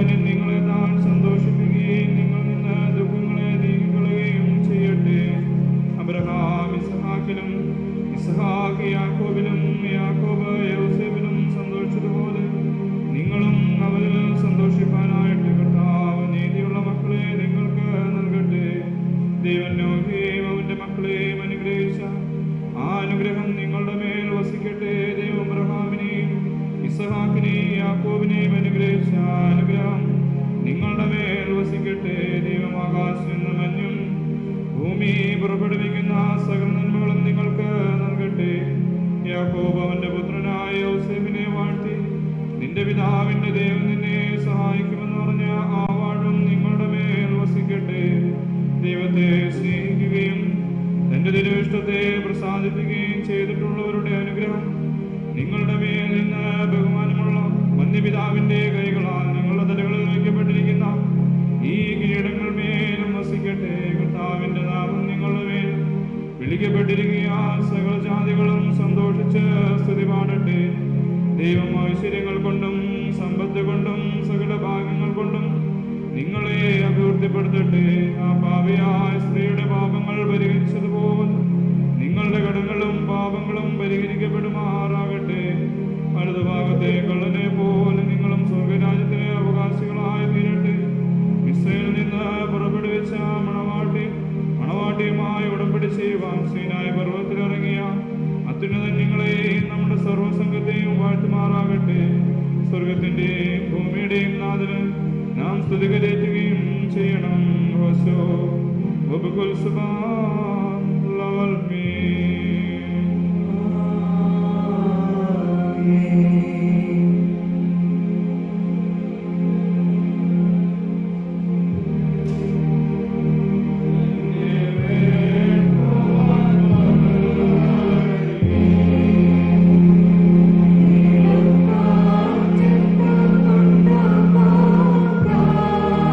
അനുദിനം നിങ്ങളെ താൻ സന്തോഷിപ്പിക്കുകയും നിങ്ങൾ നിന്ന് ദുഃഖങ്ങളെ നീക്കിക്കളയുകയും ചെയ്യട്ടെ അബ്രഹാം ഇസഹാക്കിലും ഇസഹാക്ക് യാക്കോബിലും യാക്കോബ് യൗസേബിലും സന്തോഷിച്ചതുപോലെ നിങ്ങളും അവരിൽ സന്തോഷിപ്പാനായിട്ട് കർത്താവ് നീതിയുള്ള മക്കളെ നിങ്ങൾക്ക് നൽകട്ടെ ദൈവൻ നോഹിയെയും അവന്റെ മക്കളെയും അനുഗ്രഹിച്ച ആ അനുഗ്രഹം നിങ്ങളുടെ മേൽ വസിക്കട്ടെ ദൈവം അബ്രഹാമിനെയും ഇസഹാക്കിനെയും യാക്കോബിനെയും അനുഗ്രഹിച്ച ആ അനുഗ്രഹം നിങ്ങളുടെ മേൽ വസിക്കട്ടെ ദൈവം ആകാശം എന്ന മഞ്ഞും ഭൂമി പുറപ്പെടുവിക്കുന്ന സകല നന്മകളും നിങ്ങൾക്ക് നൽകട്ടെ യാക്കോബ് അവന്റെ പുത്രനായ യോസേഫിനെ വാഴ്ത്തി നിന്റെ പിതാവിന്റെ ദൈവം നിന്നെ സഹായിക്കുമെന്ന് പറഞ്ഞ ആ വാഴും നിങ്ങളുടെ മേൽ വസിക്കട്ടെ ദൈവത്തെ സ്നേഹിക്കുകയും തന്റെ തിരുവിഷ്ടത്തെ പ്രസാദിപ്പിക്കുകയും ചെയ്തിട്ടുള്ളവരുടെ അനുഗ്രഹം നിങ്ങളുടെ മേൽ നിന്ന് ബഹുമാനമുള്ള വന്യപിതാവിന്റെ കൈകളാൽ നിങ്ങളുടെ തലകളിൽ വയ്ക്കപ്പെട്ടിരിക്കുന്ന ഈ കിരീടങ്ങൾ മേലും വസിക്കട്ടെ കർത്താവിന്റെ നാമം നിങ്ങളുടെ മേൽ വിളിക്കപ്പെട്ടിരിക്കുകയാൽ സകല ജാതികളും സന്തോഷിച്ച് സ്തുതി പാടട്ടെ ദൈവം ഐശ്വര്യങ്ങൾ കൊണ്ടും സമ്പത്ത് കൊണ്ടും സകല ഭാഗ്യങ്ങൾ കൊണ്ടും നിങ്ങളെ അഭിവൃദ്ധിപ്പെടുത്തട്ടെ ആ പാപിയായ സ്ത്രീയുടെ പാപങ്ങൾ പരിഹരിച്ചതുപോലെ നിങ്ങളുടെ കടങ്ങളും പാപങ്ങളും പരിഹരിക്കപ്പെടുമാറാകട്ടെ വലതുഭാഗത്തെ കള്ളനെ പോലെ നിങ്ങളും സ്വർഗരാജ്യത്തിന് അവകാശികളായി തീരട്ടെ മിസ്രയിൽ നിന്ന് പുറപ്പെടുവിച്ച മണവാട്ടി മണവാട്ടിയുമായി ഉടമ്പടി ചെയ്യുവാൻ സീനായ പർവ്വത്തിലിറങ്ങിയ അത്യുന്നതൻ നിങ്ങളെയും നമ്മുടെ സർവ്വസംഘത്തെയും വാഴ്ത്തുമാറാകട്ടെ സ്വർഗത്തിന്റെയും ഭൂമിയുടെയും നാഥന് നാം സ്തുതി കരേറ്റുകയും ചെയ്യണം ഹോശോ വബുകുൽ സുബാൻ ലവൽ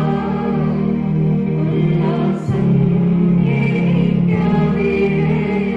ഉല്ലാസം എനിക്കവിടേ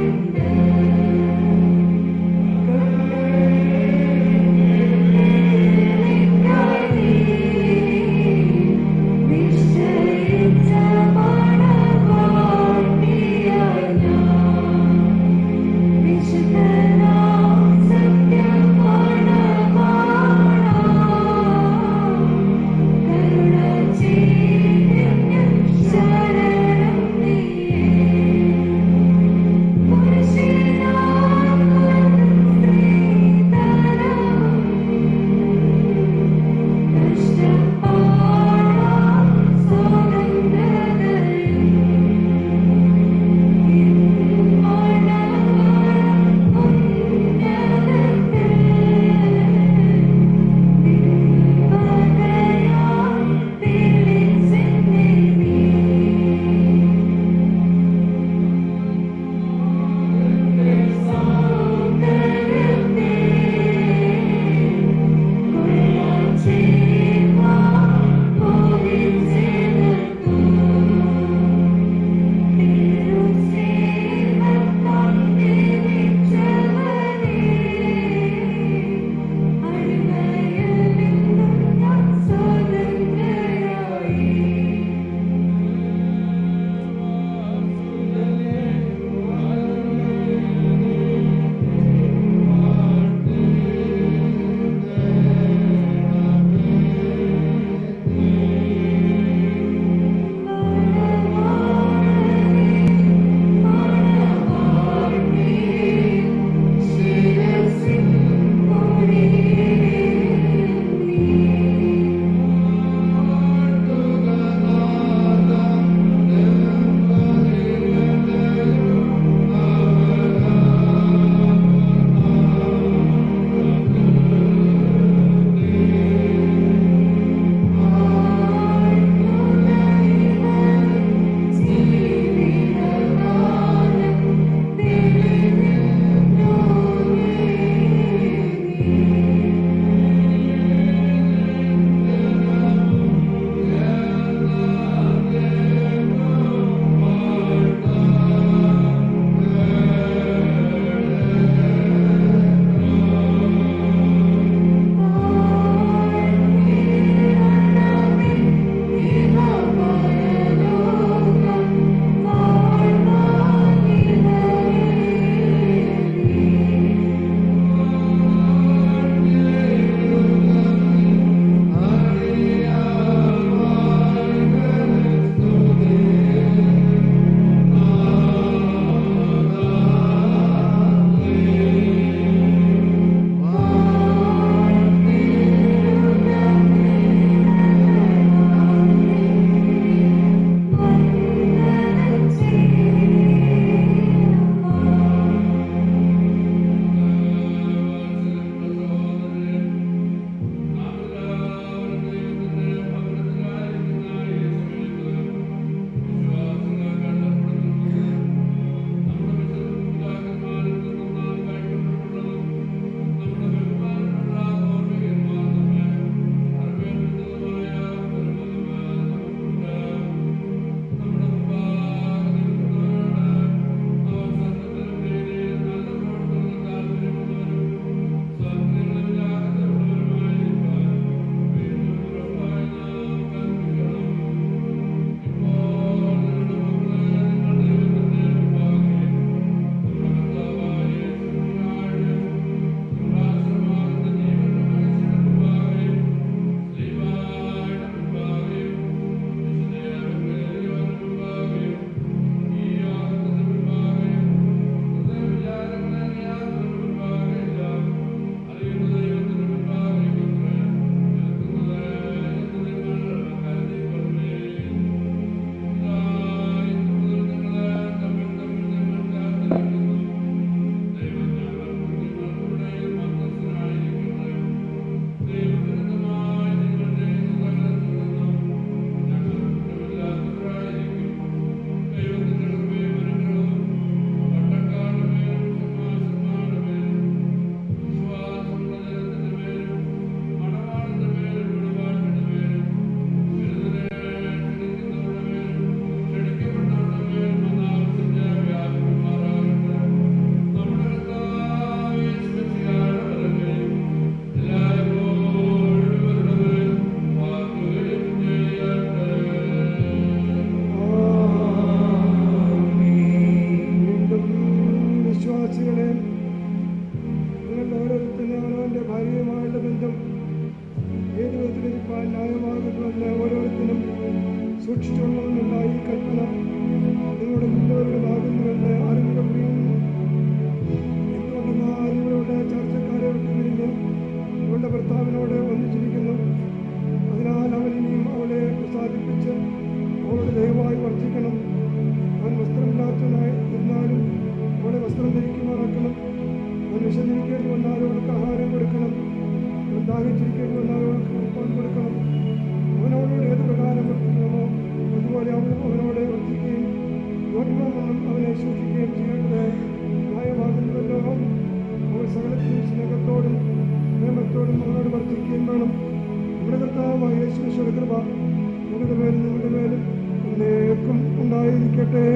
വർദ്ധിക്കണം അവൻ വസ്ത്രമില്ലാത്തവനായി ഇരുന്നാലും അവളെ വസ്ത്രം ധരിക്കുമാറാക്കണം അവൻ വിശന്നിരിക്കേണ്ടി വന്നാൽ അവൾക്ക് ആഹാരം കൊടുക്കണം അവൻ ദാഹിച്ചിരിക്കേണ്ടി വന്നാൽ അവൾക്ക് കുടിപ്പാൻ കൊടുക്കണം അവനവളോട് ഏത് പ്രകാരം വർദ്ധിക്കണമോ അതുപോലെ അവളും അവനോട് വർദ്ധിക്കുകയും യോഗ്യമാവണ്ണം അവനെ സൂക്ഷിക്കുകയും ചെയ്യേണ്ടത് ന്യായമാകുന്നതല്ലോ അവൾ സകലത്തിനും സ്നേഹത്തോടും പ്രേമത്തോടും അവനോട് വർദ്ധിക്കുകയും വേണം നമ്മുടെ കർത്താവായ യേശുവിന്റെ കൃപ നമ്മുടെ പേരും നിങ്ങളുടെ പേരും എന്നേക്കും ഉണ്ടായിരിക്കട്ടെ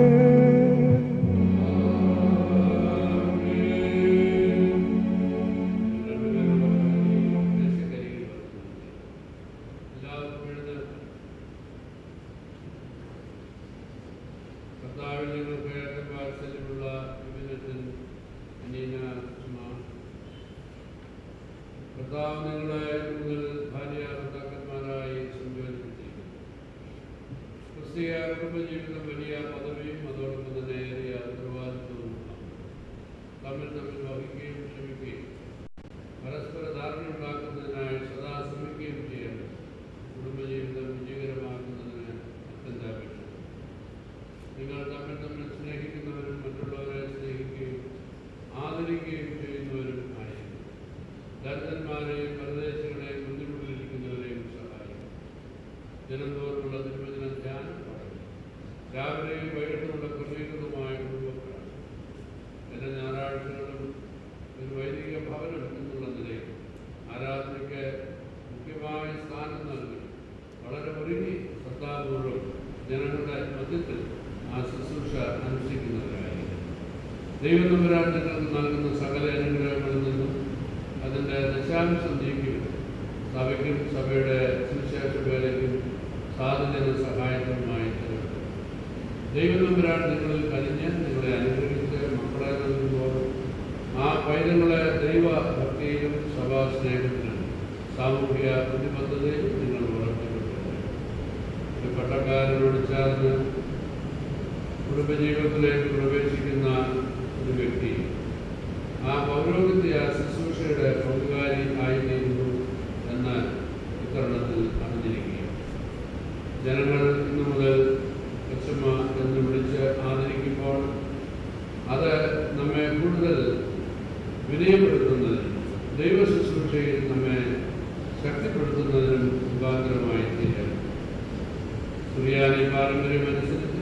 കർത്താവിൽ നിങ്ങൾക്ക് ഏറ്റവും വാത്സല്യമുള്ള വിഭിന്നത്തിൽ അനീന ഉസ്മാ. കർത്താവ് നിങ്ങളെ കൂടുതൽ ഭാര്യ ഭർത്താക്കന്മാരായി സംയോജിപ്പിച്ചിരിക്കുന്നു ക്രിസ്തീയ കുടുംബജീവിതം വലിയ പദവിയും അതോടൊപ്പം തന്നെ ഏറിയ ഉത്തരവാദിത്വവും തമ്മിൽ തമ്മിൽ വഹിക്കുകയും ക്ഷമിക്കുകയും പരസ്പര ധാരണ ഉണ്ടാക്കുന്നതിനായി സദാ ശ്രമിക്കുകയും ചെയ്യണം കുടുംബജീവിതം വിജയകരമാക്കുന്നതിന് അത്യന്താപേക്ഷിതം നിങ്ങൾ തമ്മിൽ തമ്മിൽ സ്നേഹിക്കുന്നവരും മറ്റുള്ളവരെ സ്നേഹിക്കുകയും ആദരിക്കുകയും ചെയ്യുന്നവരും ആയിരിക്കും ദരിദ്രന്മാരെയും പരദേശികളെയും മുന്നിലുള്ളിരിക്കുന്നവരെയും സഹായിക്കും ദിനംതോറുമുള്ള തിരുവചന ധ്യാനം പാടും രാവിലെയും വൈകിട്ടുമുള്ള ക്രമീകൃതമായ കുടുംബപ്രാണ് എല്ലാ ഞായറാഴ്ചകളും ഒരു വൈദിക ഭവനം എന്നുള്ള നിലയിൽ ആരാധനയ്ക്ക് മുഖ്യമായ സ്ഥാനം നൽകി വളരെ ഒരുങ്ങി ശ്രദ്ധാപൂർവം ജനങ്ങളുടെ മധ്യത്തിൽ ആ ശുശ്രൂഷ അനുഷ്ഠിക്കുന്നവരായിരിക്കും ദൈവം തമ്പുരാൻ നിങ്ങൾക്ക് നൽകുന്ന സകല അനുഗ്രഹങ്ങളിൽ നിന്നും അതിൻ്റെ ദശാംശം നീക്കി സഭയ്ക്കും സഭയുടെ സുവിശേഷ വേലയ്ക്കും സാധുജന സഹായത്തിനുമായി ചെലവിടും ദൈവം തമ്പുരാൻ നിങ്ങളിൽ കനിഞ്ഞ് നിങ്ങളെ അനുഗ്രഹിച്ച് മക്കളെ നൽകുമ്പോൾ ആ പൈതങ്ങളെ ദൈവഭക്തിയിലും സഭാ സ്നേഹത്തിലും സാമൂഹിക പ്രതിബദ്ധതയിലും നിങ്ങൾ വളർത്തിക്കൊണ്ടിരുന്നു ഒരു പട്ടക്കാരനോട് ചേർന്ന് കുടുംബജീവിതത്തിലേക്ക് പ്രവേശിക്കുന്ന ഒരു വ്യക്തി ആ പൗരോഹിത്യ ശുശ്രൂഷയുടെ പങ്കുകാരി ആയിത്തീരുന്നു എന്ന് ഇത്തരണത്തിൽ അറിഞ്ഞിരിക്കുകയും ജനങ്ങൾ ഇന്നു മുതൽ കൊച്ചമ്മ എന്ന് വിളിച്ച് ആദരിക്കുമ്പോൾ അത് നമ്മെ കൂടുതൽ വിനയപ്പെടുത്തുന്നതിനും ദൈവ ശുശ്രൂഷയിൽ നമ്മെ ശക്തിപ്പെടുത്തുന്നതിനും മുഖാന്തരമായി തീരണം സുറിയാനി പാരമ്പര്യമനുസരിച്ച്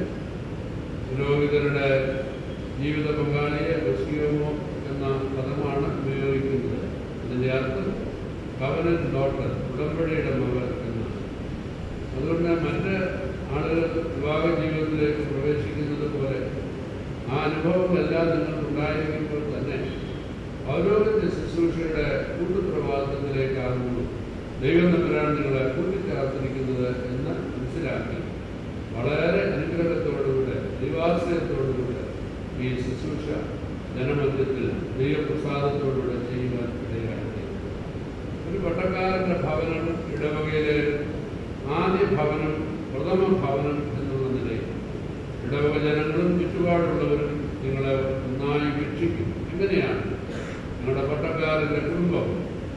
പുരോഹിതരുടെ ജീവിത പങ്കാളിയെ ബസിയോമോ എന്ന പദമാണ് ഉപയോഗിക്കുന്നത് അതിൻ്റെ അർത്ഥം കവനൻ ഡോട്ടർ ഉടമ്പടിയുടെ മകൾ എന്നാണ് അതുകൊണ്ട് മറ്റ് ആളുകൾ വിവാഹ ജീവിതത്തിലേക്ക് പ്രവേശിക്കുന്നത് പോലെ ആ അനുഭവങ്ങളെല്ലാം നിങ്ങൾക്ക് ഉണ്ടായിരിക്കുമ്പോൾ തന്നെ പൗരോഹിത്യ ശുശ്രൂഷയുടെ കൂട്ടുപ്രവാസത്തിലേക്കാകുന്നു ദൈവം തമ്പുരാൻ നിങ്ങളെ കൂട്ടിച്ചേർത്തിരിക്കുന്നത് എന്ന് മനസ്സിലാക്കി വളരെ അനുഗ്രഹത്തോടുകൂടെ ദൈവാശ്രയത്തോടുകൂടെ ഈ ശുശ്രൂഷ ജനമധ്യത്തിൽ ദൈവപ്രസാദത്തോടുകൂടെ ചെയ്യുവാൻ ഇടയാക്കി ഒരു പട്ടക്കാരന്റെ ഭവനം ഇടവകയിലെ ആദ്യ ഭവനം പ്രഥമ ഭവനം എന്നുള്ള നിലയിൽ ഇടവക ജനങ്ങളും ചുറ്റുപാടുള്ളവരും നിങ്ങളെ നന്നായി വീക്ഷിക്കും എങ്ങനെയാണ് നിങ്ങളുടെ പട്ടക്കാരന്റെ കുടുംബം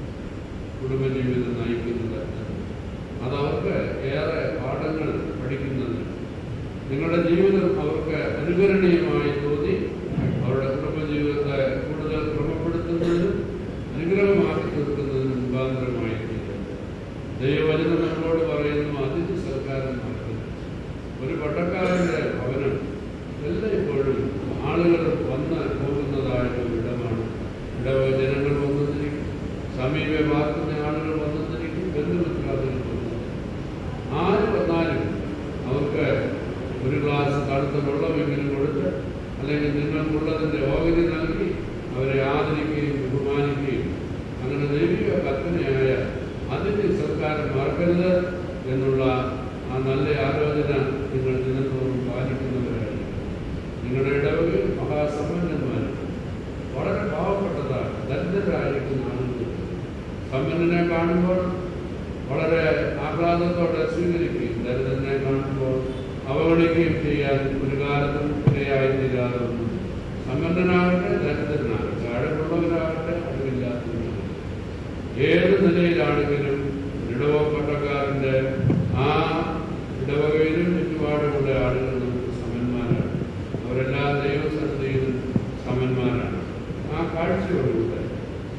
കുടുംബജീവിതം നയിക്കുന്നത് എന്ന്. അതവർക്ക് ഏറെ പാഠങ്ങൾ പഠിക്കുന്നതിന് നിങ്ങളുടെ ജീവിതം അവർക്ക് അനുകരണീയമായി തോന്നി അവരുടെ കുടുംബജീവിതത്തെ കൂടുതൽ ക്രമപ്പെടുത്തുന്നതിനും അനുഗ്രഹമാക്കി തീർക്കുന്നതിനും മുഖാന്തരമായി തീരും ദൈവവചനം നമ്മളോട് പറയുന്നു അതിഥി സൽക്കാരം നടത്തുന്നു ഒരു പട്ടക്കാരന്റെ ഭവനം എല്ലായ്പ്പോഴും ആളുകൾ വന്ന് പോകുന്നതായ ഒരു ഇടമാണ് ഇടവ ജനങ്ങൾ വന്നിരിക്കും സമീപെ പാർക്കുന്ന ആളുകൾ വന്നിരിക്കും ബന്ധുമിത്രാദികൾ വന്നിരിക്കും ആര് വന്നാലും അവർക്ക് ഒരു ഗ്ലാസ് തണുത്ത വെള്ളമെങ്കിലും കൊടുത്ത് അല്ലെങ്കിൽ നിങ്ങൾക്കുള്ളതിൻ്റെ ഓഹരി നൽകി അവരെ ആദരിക്കുകയും ബഹുമാനിക്കുകയും അങ്ങനെ ദൈവിക കൽപ്പനയായ അതിഥി സർക്കാരം മറക്കരുത് എന്നുള്ള ആ നല്ല ആലോചന നിങ്ങൾ ദിനത്തോറും പാലിക്കുന്നവരായിരിക്കും നിങ്ങളുടെ ഇടവകയിൽ മഹാസമ്പന്നന്മാരും വളരെ പാവപ്പെട്ടതാണ് ദരിദ്രരായിരിക്കുന്ന ആളുകൾ സമ്പന്നനെ കാണുമ്പോൾ വളരെ ആഹ്ലാദത്തോടെ സ്വീകരിക്കുകയും ദരിദ്രനെ കാണുമ്പോൾ അവഗണിക്കുകയും ചെയ്യാൻ ഒരു കാലത്തും ഇടയായി തീരാറുണ്ട് സമ്പന്നനാകട്ടെ ദരിദ്രനാകട്ടെ അഴകുള്ളവരാകട്ടെ അഴകില്ലാത്തവരാകട്ടെ ഏത് നിലയിലാണെങ്കിലും ഇടവപ്പട്ടക്കാരൻ്റെ ആ ഇടവകയിലും ചുറ്റുപാടുമുള്ള ആളുകൾ നമ്മൾ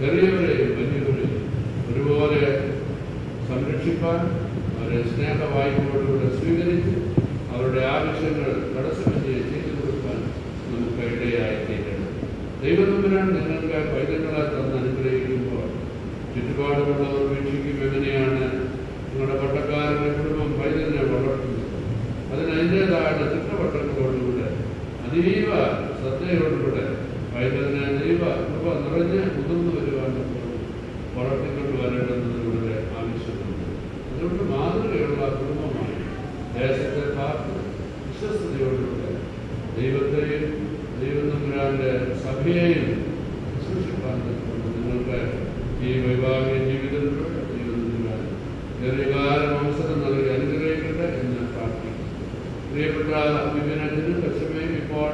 ചെറിയവരെയും വലിയവരെയും ഒരുപോലെ സംരക്ഷിപ്പാൻ അവരെ സ്നേഹവായ്പോടുകൂടെ സ്വീകരിച്ച് അവരുടെ ആവശ്യങ്ങൾ തടസ്സമില്ലേ ചെയ്തു കൊടുക്കാൻ നമുക്ക് ഇടയായി തീരണം ദൈവനമ്പരാൻ നിങ്ങൾക്ക് പൈതങ്ങളെ തന്ന് അനുഗ്രഹിക്കുമ്പോൾ ചുറ്റുപാടുമുള്ളവർ വീക്ഷിക്കും എങ്ങനെയാണ് നിങ്ങളുടെ പട്ടക്കാരുടെ കുടുംബം പൈതലിനെ വളർത്തുന്നത് അതിന് അതിൻ്റെതായ ചിട്ടവട്ടങ്ങളോടുകൂടെ അതീവ ശ്രദ്ധയോടുകൂടെ പൈതലിനെ ദൈവ കൃപ നിറഞ്ഞ് മുതിർന്നു വരുവാൻ വളർത്തിക്കൊണ്ട് വരേണ്ടത് ഇവിടെ ആവശ്യമുണ്ട് അതുകൊണ്ട് മാതൃകയുള്ള കുടുംബമായി ദേശത്തെ പാർത്ത് വിശ്വസ്തയോടുകൂടെ ദൈവത്തെയും ദൈവം തമ്പുരാന്റെ സഭയെയും സൂക്ഷിപ്പാൻ തക്കൊണ്ട് നിങ്ങൾക്ക് ഈ വൈവാഹിക ജീവിതത്തിലൂടെ ദൈവം തമ്പുരാൻ ദീർഘകാലം അവസരം നൽകി അനുഗ്രഹിക്കട്ടെ എന്ന് പ്രാർത്ഥിക്കുന്നു പ്രിയപ്പെട്ട വിപിനത്തിനും കച്ചമയും ഇപ്പോൾ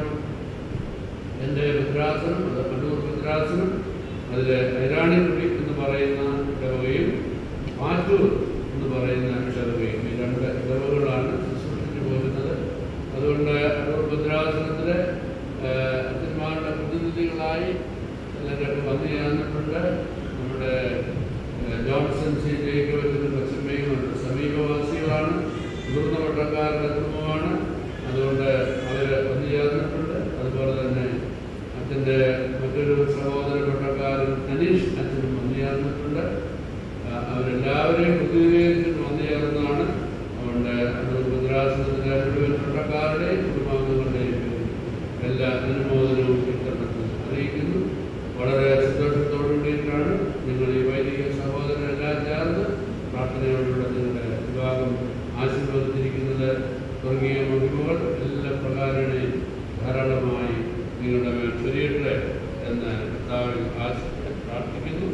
എൻ്റെ ഭദ്രാസനം അത് കണ്ണൂർ ഭദ്രാസനം അതിൽ ഐരാണിക്കുടി എന്ന് പറയുന്ന ഇടവകയും മാറ്റൂർ എന്ന് പറയുന്ന ഇടവകയും ഈ രണ്ട് ഇടവകളാണ് ശുശ്രൂഷിച്ചു പോകുന്നത് അതുകൊണ്ട് കണ്ണൂർ ഭദ്രാസനത്തിലെ ഏഹ്, അച്ഛന്മാരുടെ പ്രതിനിധികളായി എല്ലാവരും വന്നു ചേർന്നിട്ടുണ്ട് നമ്മുടെ ഏഹ്, ജോൺസൺ സി ജയിക്കവച്ചനും കച്ചമ്മയും അവരുടെ സമീപവാസികളാണ് മുതിർന്ന പട്ടക്കാരുടെ കുടുംബമാണ് അതുകൊണ്ട് അവർ വന്നു ചേർന്നിട്ടുണ്ട് അതുപോലെ തന്നെ അച്ഛൻ്റെ മറ്റൊരു സഹോദര പട്ടക്കാരൻ അനീഷ് അച്ഛനും വന്നു ചേർന്നിട്ടുണ്ട് ആ, അവരെല്ലാവരെയും പ്രതിനിധീകരിച്ചിട്ട് വന്നു ചേർന്നതാണ് അതുകൊണ്ട് അത് ഭദ്രാസനത്തിലെ മുഴുവൻ പട്ടക്കാരുടെയും കുടുംബാംഗങ്ങളുടെയും പേരിൽ എല്ലാ അനുമോദനവും ഇത്തരണത്തിൽ അറിയിക്കുന്നു വളരെ സന്തോഷത്തോടു കൂടിയിട്ടാണ് നിങ്ങൾ ഈ വൈദിക സഹോദരനെല്ലാം ചേർന്ന് പ്രാർത്ഥനയോടുകൂടെ നിങ്ങളുടെ വിഭാഗം ആശീർവദിച്ചിരിക്കുന്നത് സ്വർഗീയ മഹിമകൾ എല്ലാ പ്രകാരങ്ങളെയും ധാരാളമായി നിങ്ങളുടെ മേൽ ചൊരിയട്ടെ എന്ന് കർത്താവിൽ ആശിച്ച് പ്രാർത്ഥിക്കുന്നു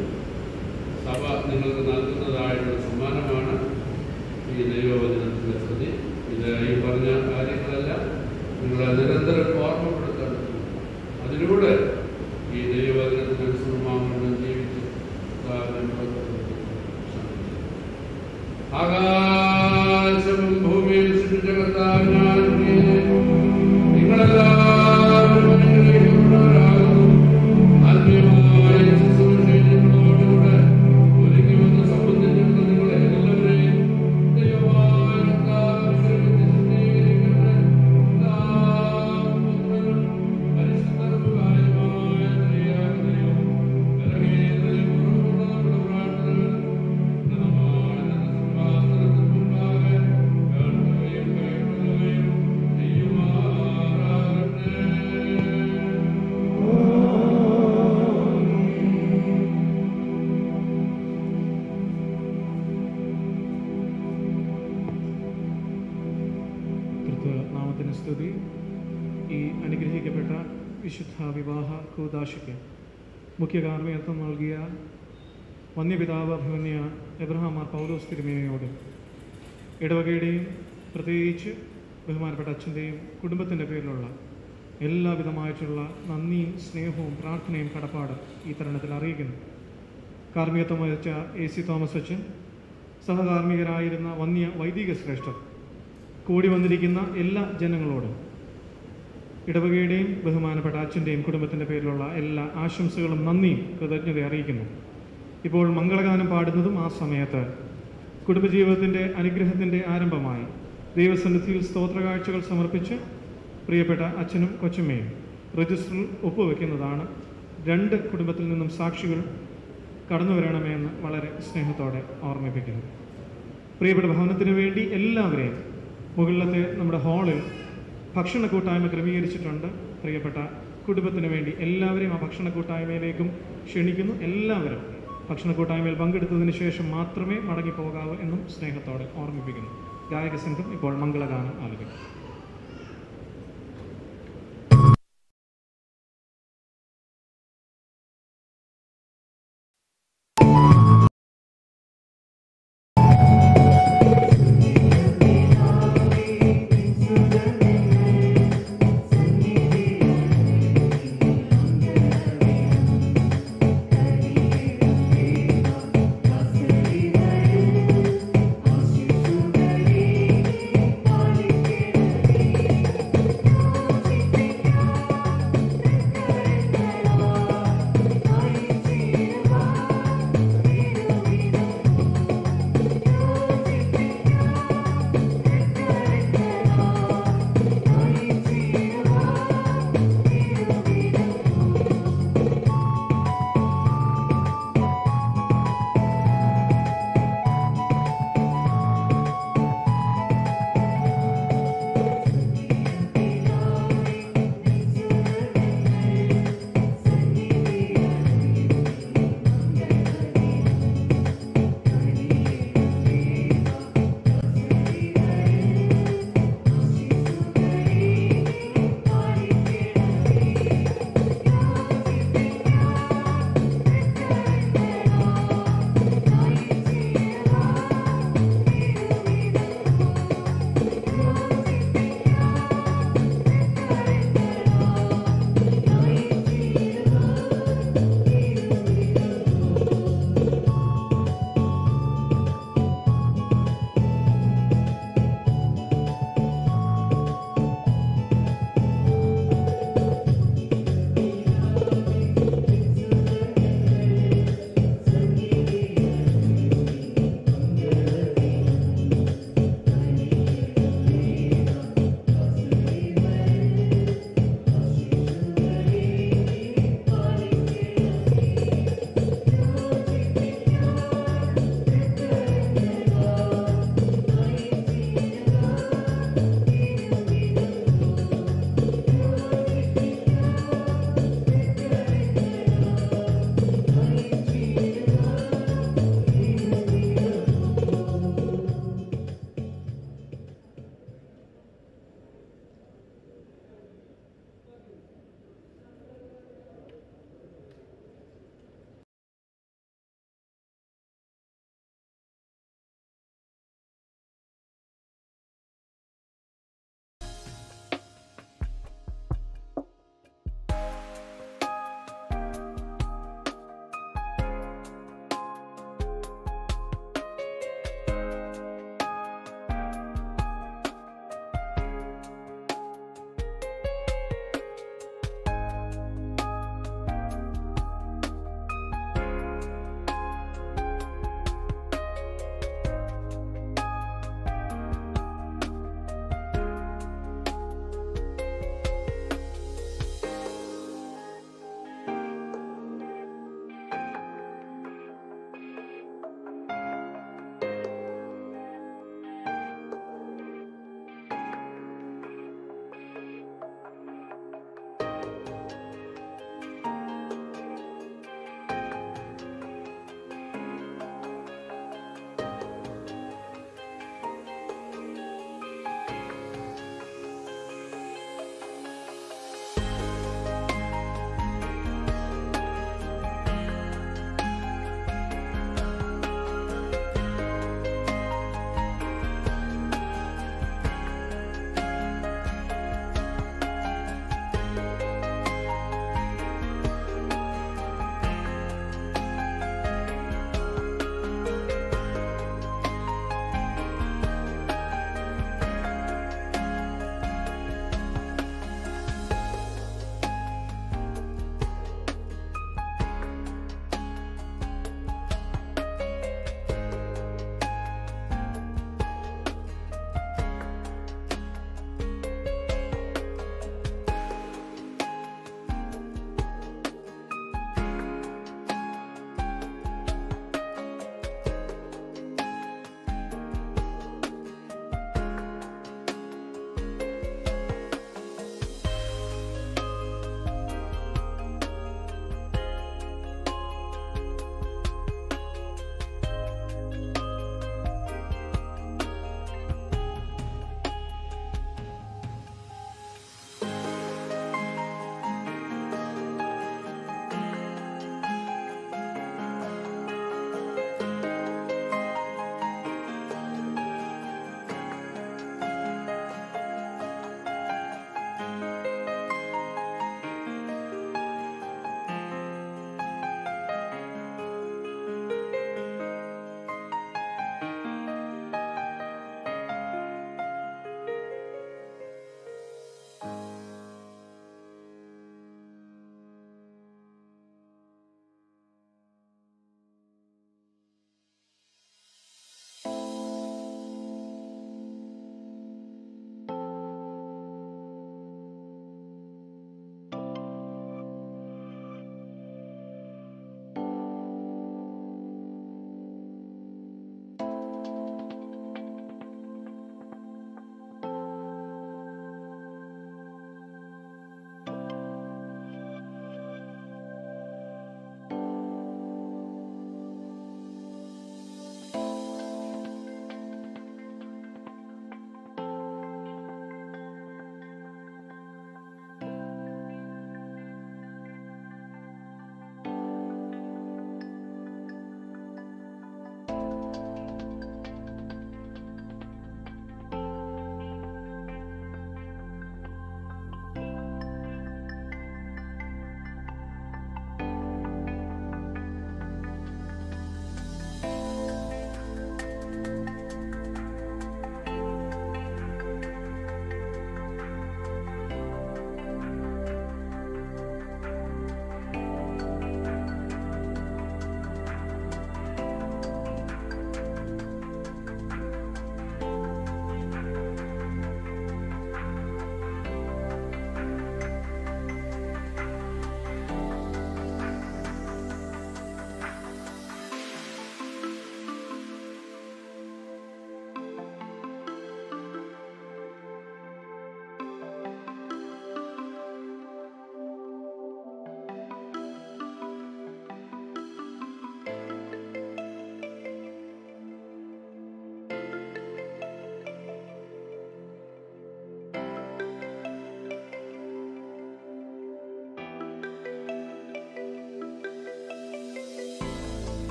സഭ നിങ്ങൾക്ക് നൽകുന്നതായുള്ള സമ്മാനമാണ് ഈ ദൈവവചനത്തിൻ്റെ സ്തുതി ഇത് ഈ പറഞ്ഞ കാര്യങ്ങളെല്ലാം നിങ്ങളെ നിരന്തരം ഓർമ്മപ്പെടുത്തണം അതിലൂടെ ഈ ദൈവവചനത്തിന് അനുസൃതമാകണം ജീവിച്ച് കർത്താവിനെ മഹത്വപ്പെടുത്തുന്നു. ആകാശവും ഭൂമിയും സൃഷ്ടിച്ച കർത്താവിനാൽ നിങ്ങളെല്ലാവരും അനുഗ്രഹിക്കപ്പെട്ടവരാകുന്നു. ആത്മീയമായ ശുശ്രൂഷയിൽ നിങ്ങളോടുകൂടെ ഒരുങ്ങി വന്ന് സംബന്ധിച്ചിട്ടുള്ള നിങ്ങളെ എല്ലാവരെയും ദൈവമായ കർത്താവ് ആശീർവദിച്ച് സ്വീകരിക്കട്ടെ. പിതാവും പുത്രനും പരിശുദ്ധരുമായ ത്രിയേക ദൈവം ബലഹീനതയിൽ കുറവുള്ള നമ്മുടെ പ്രാർത്ഥനകൾ ഉന്നതമായ തന്റെ സിംഹാസനത്തിന് മുമ്പാകെ കേൾക്കുകയും കേൾക്കുകയും ചെയ്യുമാറാകട്ടെ. നാമത്തിന് സ്തുതി ഈ അനുഗ്രഹിക്കപ്പെട്ട വിശുദ്ധ വിവാഹ കൂതാശയ്ക്ക് മുഖ്യ കാർമ്മികത്വം നൽകിയ വന്യപിതാവ് അഭിമന്യ എബ്രഹാം മാർ പൗലോസ് തിരുമേനയോട് ഇടവകയുടെയും പ്രത്യേകിച്ച് ബഹുമാനപ്പെട്ട അച്ഛൻ്റെയും കുടുംബത്തിൻ്റെ പേരിലുള്ള എല്ലാവിധമായിട്ടുള്ള നന്ദിയും സ്നേഹവും പ്രാർത്ഥനയും കടപ്പാട് ഈ തരുണത്തിൽ അറിയിക്കുന്നു കാർമ്മികത്വം വഹിച്ച എ സി തോമസ് അച്ഛൻ സഹകാർമ്മികരായിരുന്ന വന്യ വൈദിക ശ്രേഷ്ഠർ കൂടി വന്നിരിക്കുന്ന എല്ലാ ജനങ്ങളോടും ഇടവകയുടെയും ബഹുമാനപ്പെട്ട അച്ഛൻ്റെയും കുടുംബത്തിൻ്റെ പേരിലുള്ള എല്ലാ ആശംസകളും നന്ദിയും കൃതജ്ഞത അറിയിക്കുന്നു ഇപ്പോൾ മംഗളഗാനം പാടുന്നതും ആ സമയത്ത് കുടുംബജീവിതത്തിൻ്റെ അനുഗ്രഹത്തിൻ്റെ ആരംഭമായി ദൈവസന്നിധിയിൽ സ്തോത്രകാഴ്ചകൾ സമർപ്പിച്ച് പ്രിയപ്പെട്ട അച്ഛനും കൊച്ചമ്മയും രജിസ്റ്ററിൽ ഒപ്പുവെക്കുന്നതാണ് രണ്ട് കുടുംബത്തിൽ നിന്നും സാക്ഷികൾ കടന്നു വരണമെന്ന് വളരെ സ്നേഹത്തോടെ ഓർമ്മിപ്പിക്കുന്നു പ്രിയപ്പെട്ട ഭവനത്തിന് വേണ്ടി എല്ലാവരെയും മുകളിലത്തെ നമ്മുടെ ഹാളിൽ ഭക്ഷണ കൂട്ടായ്മ ക്രമീകരിച്ചിട്ടുണ്ട് പ്രിയപ്പെട്ട കുടുംബത്തിന് വേണ്ടി എല്ലാവരെയും ആ ഭക്ഷണ കൂട്ടായ്മയിലേക്കും ക്ഷണിക്കുന്നു എല്ലാവരും ഭക്ഷണ കൂട്ടായ്മയിൽ പങ്കെടുത്തതിന് ശേഷം മാത്രമേ മടങ്ങിപ്പോകാവൂ എന്നും സ്നേഹത്തോടെ ഓർമ്മിപ്പിക്കുന്നു ഗായക സംഘം ഇപ്പോൾ മംഗളഗാനം ആലപിക്കും Thank you.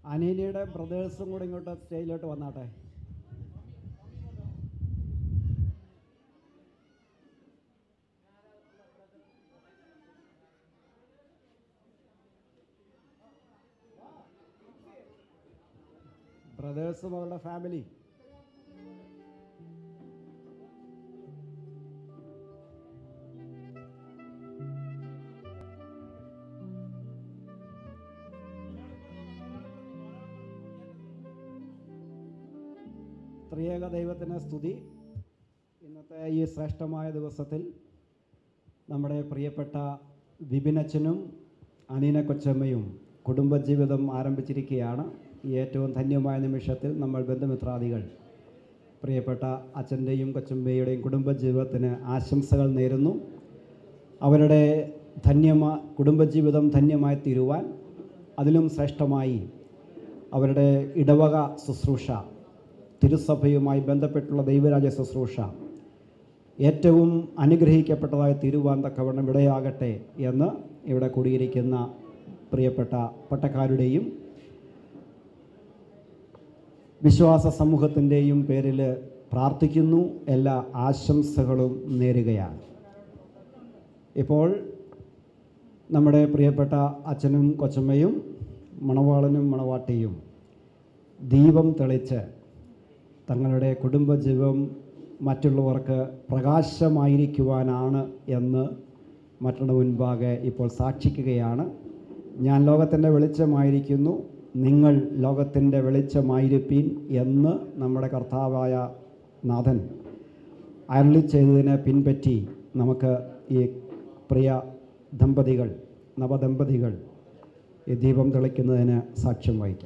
അനീനയുടെ ബ്രദേഴ്സും കൂടെ ഇങ്ങോട്ട് സ്റ്റേജിലോട്ട് വന്നാട്ടെ ബ്രദേഴ്സും അവരുടെ ഫാമിലി ത്രിയേക ദൈവത്തിന് സ്തുതി ഇന്നത്തെ ഈ ശ്രേഷ്ഠമായ ദിവസത്തിൽ നമ്മുടെ പ്രിയപ്പെട്ട വിപിനച്ചനും അനീന കൊച്ചമ്മയും കുടുംബജീവിതം ആരംഭിച്ചിരിക്കുകയാണ് ഈ ഏറ്റവും ധന്യമായ നിമിഷത്തിൽ നമ്മൾ ബന്ധുമിത്രാദികൾ പ്രിയപ്പെട്ട അച്ഛൻ്റെയും കൊച്ചമ്മയുടെയും കുടുംബജീവിതത്തിന് ആശംസകൾ നേരുന്നു അവരുടെ ധന്യമാ കുടുംബജീവിതം ധന്യമായി തീരുവാൻ അതിലും ശ്രേഷ്ഠമായി അവരുടെ ഇടവക ശുശ്രൂഷ തിരുസഭയുമായി ബന്ധപ്പെട്ടുള്ള ദൈവരാജ്യ ശുശ്രൂഷ ഏറ്റവും അനുഗ്രഹിക്കപ്പെട്ടതായി തീരുവാൻ തക്കവണ്ണം ഇടയാകട്ടെ എന്ന് ഇവിടെ കൂടിയിരിക്കുന്ന പ്രിയപ്പെട്ട പട്ടക്കാരുടെയും വിശ്വാസ സമൂഹത്തിൻ്റെയും പേരിൽ പ്രാർത്ഥിക്കുന്നു എല്ലാ ആശംസകളും നേരുകയാണ് ഇപ്പോൾ നമ്മുടെ പ്രിയപ്പെട്ട അച്ഛനും കൊച്ചമ്മയും മണവാളനും മണവാട്ടിയും ദീപം തെളിച്ച് തങ്ങളുടെ കുടുംബജീവം മറ്റുള്ളവർക്ക് പ്രകാശമായിരിക്കുവാനാണ് എന്ന് മറ്റുള്ള മുൻപാകെ ഇപ്പോൾ സാക്ഷിക്കുകയാണ് ഞാൻ ലോകത്തിൻ്റെ വെളിച്ചമായിരിക്കുന്നു നിങ്ങൾ ലോകത്തിൻ്റെ വെളിച്ചമായിരിപ്പീൻ എന്ന് നമ്മുടെ കർത്താവായ നാഥൻ അരളി ചെയ്തതിനെ പിൻപറ്റി നമുക്ക് ഈ പ്രിയ ദമ്പതികൾ നവദമ്പതികൾ ഈ ദീപം തെളിക്കുന്നതിന് സാക്ഷ്യം വഹിക്കാം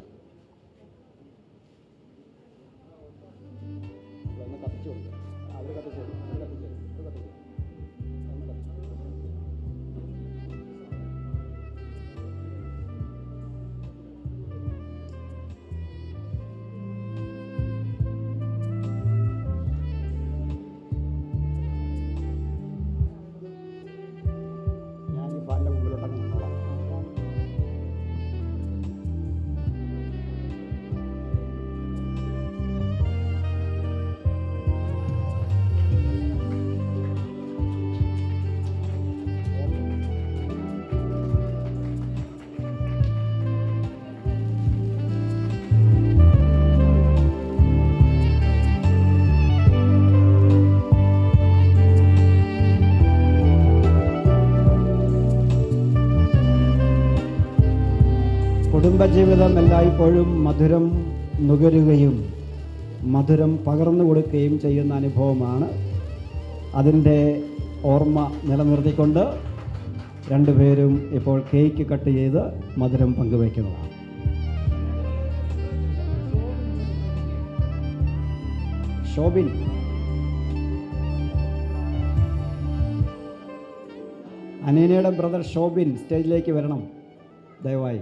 ഞാൻ ഈ ഫാനിൻ്റെ മുമ്പിലോട്ടങ്ങ് നിന്നോളാം കുടുംബജീവിതം എല്ലായ്പ്പോഴും മധുരം നുകരുകയും മധുരം പകർന്നു കൊടുക്കുകയും ചെയ്യുന്ന അനുഭവമാണ് അതിൻ്റെ ഓർമ്മ നിലനിർത്തിക്കൊണ്ട് രണ്ടുപേരും ഇപ്പോൾ കേക്ക് കട്ട് ചെയ്ത് മധുരം പങ്കുവയ്ക്കുന്നതാണ് ഷോബിൻ അനീനയുടെ ബ്രദർ ഷോബിൻ സ്റ്റേജിലേക്ക് വരണം ദയവായി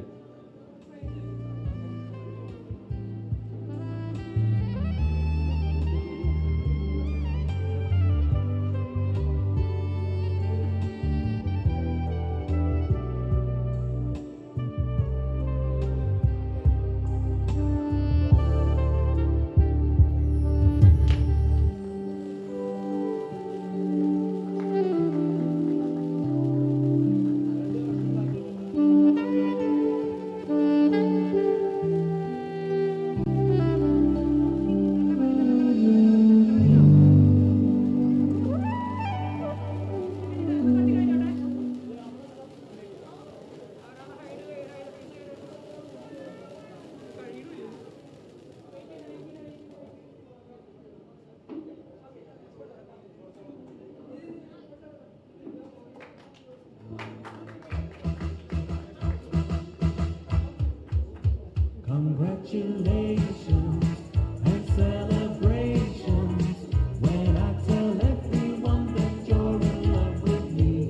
Congratulations and celebrations when I tell everyone that you're in love with me.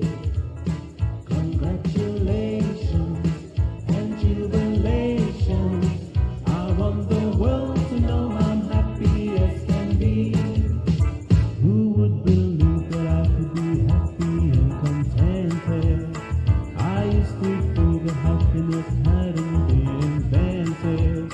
Congratulations and jubilations. I want the world to know I'm happy as can be. Who would believe that I could be happy and contented? I used to think that happiness hadn't been invented.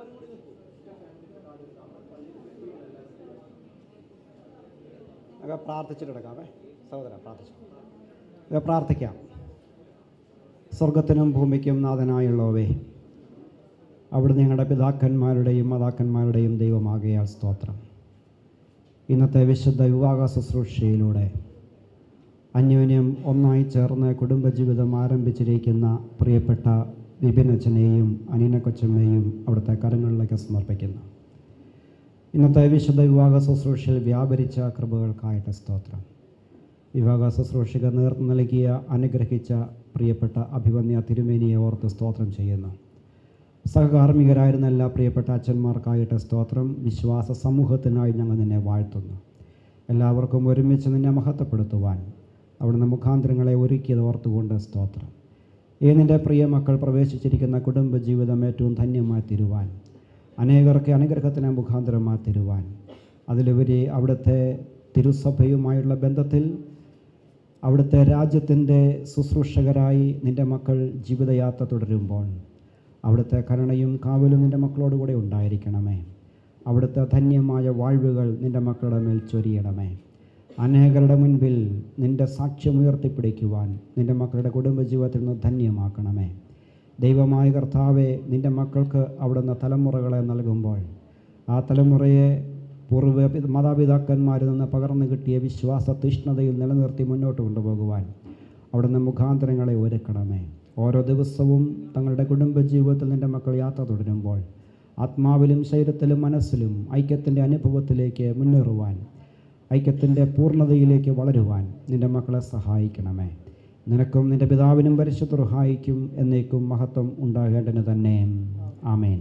ഒക്കെ പ്രാർത്ഥിച്ചിട്ടെടുക്കാമേ സഹോദര പ്രാർത്ഥിച്ചു ഒക്കെ പ്രാർത്ഥിക്കാം സ്വർഗത്തിനും ഭൂമിക്കും നാഥനായുള്ളവേ അവിടുന്ന് ഞങ്ങളുടെ പിതാക്കന്മാരുടെയും മാതാക്കന്മാരുടെയും ദൈവമാകയാൽ സ്തോത്രം ഇന്നത്തെ വിശുദ്ധ വിവാഹ ശുശ്രൂഷയിലൂടെ അന്യോന്യം ഒന്നായി ചേർന്ന് കുടുംബജീവിതം ആരംഭിച്ചിരിക്കുന്ന പ്രിയപ്പെട്ട വിപിനച്ചനെയും അനീന കൊച്ചമ്മയെയും അവിടുത്തെ കരങ്ങളിലേക്ക് സമർപ്പിക്കുന്നു ഇന്നത്തെ വിശുദ്ധ വിവാഹ ശുശ്രൂഷയിൽ വ്യാപരിച്ച കൃപകൾക്കായിട്ട് സ്തോത്രം വിവാഹ ശുശ്രൂഷക നേർന്നു നൽകിയ അനുഗ്രഹിച്ച പ്രിയപ്പെട്ട അഭിവന്യ തിരുമേനിയെ ഓർത്ത് സ്തോത്രം ചെയ്യുന്നു സഹകാർമ്മികരായിരുന്ന എല്ലാ പ്രിയപ്പെട്ട അച്ഛന്മാർക്കായിട്ട് സ്തോത്രം വിശ്വാസ സമൂഹത്തിനായി ഞങ്ങൾ നിന്നെ വാഴ്ത്തുന്നു എല്ലാവർക്കും ഒരുമിച്ച് നിന്നെ മഹത്വപ്പെടുത്തുവാൻ അവിടുന്ന് മുഖാന്തരങ്ങളെ ഒരുക്കിയത് ഓർത്തുകൊണ്ട് സ്തോത്രം ഈ നിൻ്റെ പ്രിയ മക്കൾ പ്രവേശിച്ചിരിക്കുന്ന കുടുംബജീവിതം ഏറ്റവും ധന്യമായി തീരുവാൻ അനേകർക്ക് അനുഗ്രഹത്തിന് മുഖാന്തരമായി തീരുവാൻ അതിലുപരി അവിടുത്തെ തിരുസഭയുമായുള്ള ബന്ധത്തിൽ അവിടുത്തെ രാജ്യത്തിൻ്റെ ശുശ്രൂഷകരായി നിൻ്റെ മക്കൾ ജീവിതയാത്ര തുടരുമ്പോൾ അവിടുത്തെ കരുണയും കാവലും നിൻ്റെ മക്കളോട് കൂടെ ഉണ്ടായിരിക്കണമേ അവിടുത്തെ ധന്യമായ വാഴ്വുകൾ നിൻ്റെ മക്കളുടെ മേൽ ചൊരിയണമേ അനേകരുടെ മുൻപിൽ നിൻ്റെ സാക്ഷ്യം ഉയർത്തിപ്പിടിക്കുവാൻ നിൻ്റെ മക്കളുടെ കുടുംബജീവിതത്തിൽ നിന്ന് ധന്യമാക്കണമേ ദൈവമായ കർത്താവെ നിൻ്റെ മക്കൾക്ക് അവിടുന്ന് തലമുറകളെ നൽകുമ്പോൾ ആ തലമുറയെ പൂർവ്വ പി- മാതാപിതാക്കന്മാരിൽ നിന്ന് പകർന്നു കിട്ടിയ വിശ്വാസ തീഷ്ണതയിൽ നിലനിർത്തി മുന്നോട്ട് കൊണ്ടുപോകുവാൻ അവിടുന്ന് മുഖാന്തരങ്ങളെ ഒരുക്കണമേ ഓരോ ദിവസവും തങ്ങളുടെ കുടുംബജീവിതത്തിൽ നിൻ്റെ മക്കൾ യാത്ര തുടരുമ്പോൾ ആത്മാവിലും ശരീരത്തിലും മനസ്സിലും ഐക്യത്തിൻ്റെ അനുഭവത്തിലേക്ക് മുന്നേറുവാൻ ഐക്യത്തിൻ്റെ പൂർണ്ണതയിലേക്ക് വളരുവാൻ നിൻ്റെ മക്കളെ സഹായിക്കണമേ നിനക്കും നിൻ്റെ പിതാവിനും പരിശുദ്ധ റുഹായിക്കും എന്നേക്കും മഹത്വം ഉണ്ടാകേണ്ടതിന് തന്നെ ആമേൻ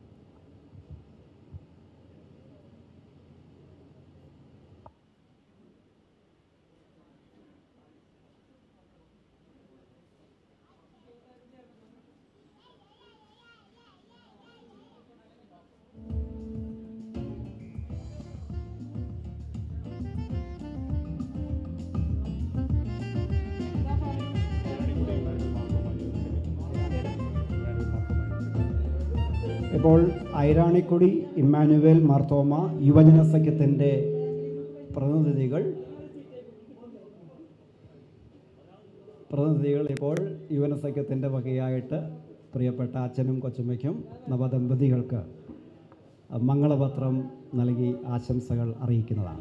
ഇപ്പോൾ ഐരാണിക്കുടി ഇമ്മാനുവേൽ മാർത്തോമ യുവജന സഖ്യത്തിൻ്റെ പ്രതിനിധികൾ പ്രതിനിധികൾ ഇപ്പോൾ യുവന സഖ്യത്തിൻ്റെ വകയായിട്ട് പ്രിയപ്പെട്ട അച്ഛനും കൊച്ചുമ്മയ്ക്കും നവദമ്പതികൾക്ക് മംഗളപത്രം നൽകി ആശംസകൾ അറിയിക്കുന്നതാണ്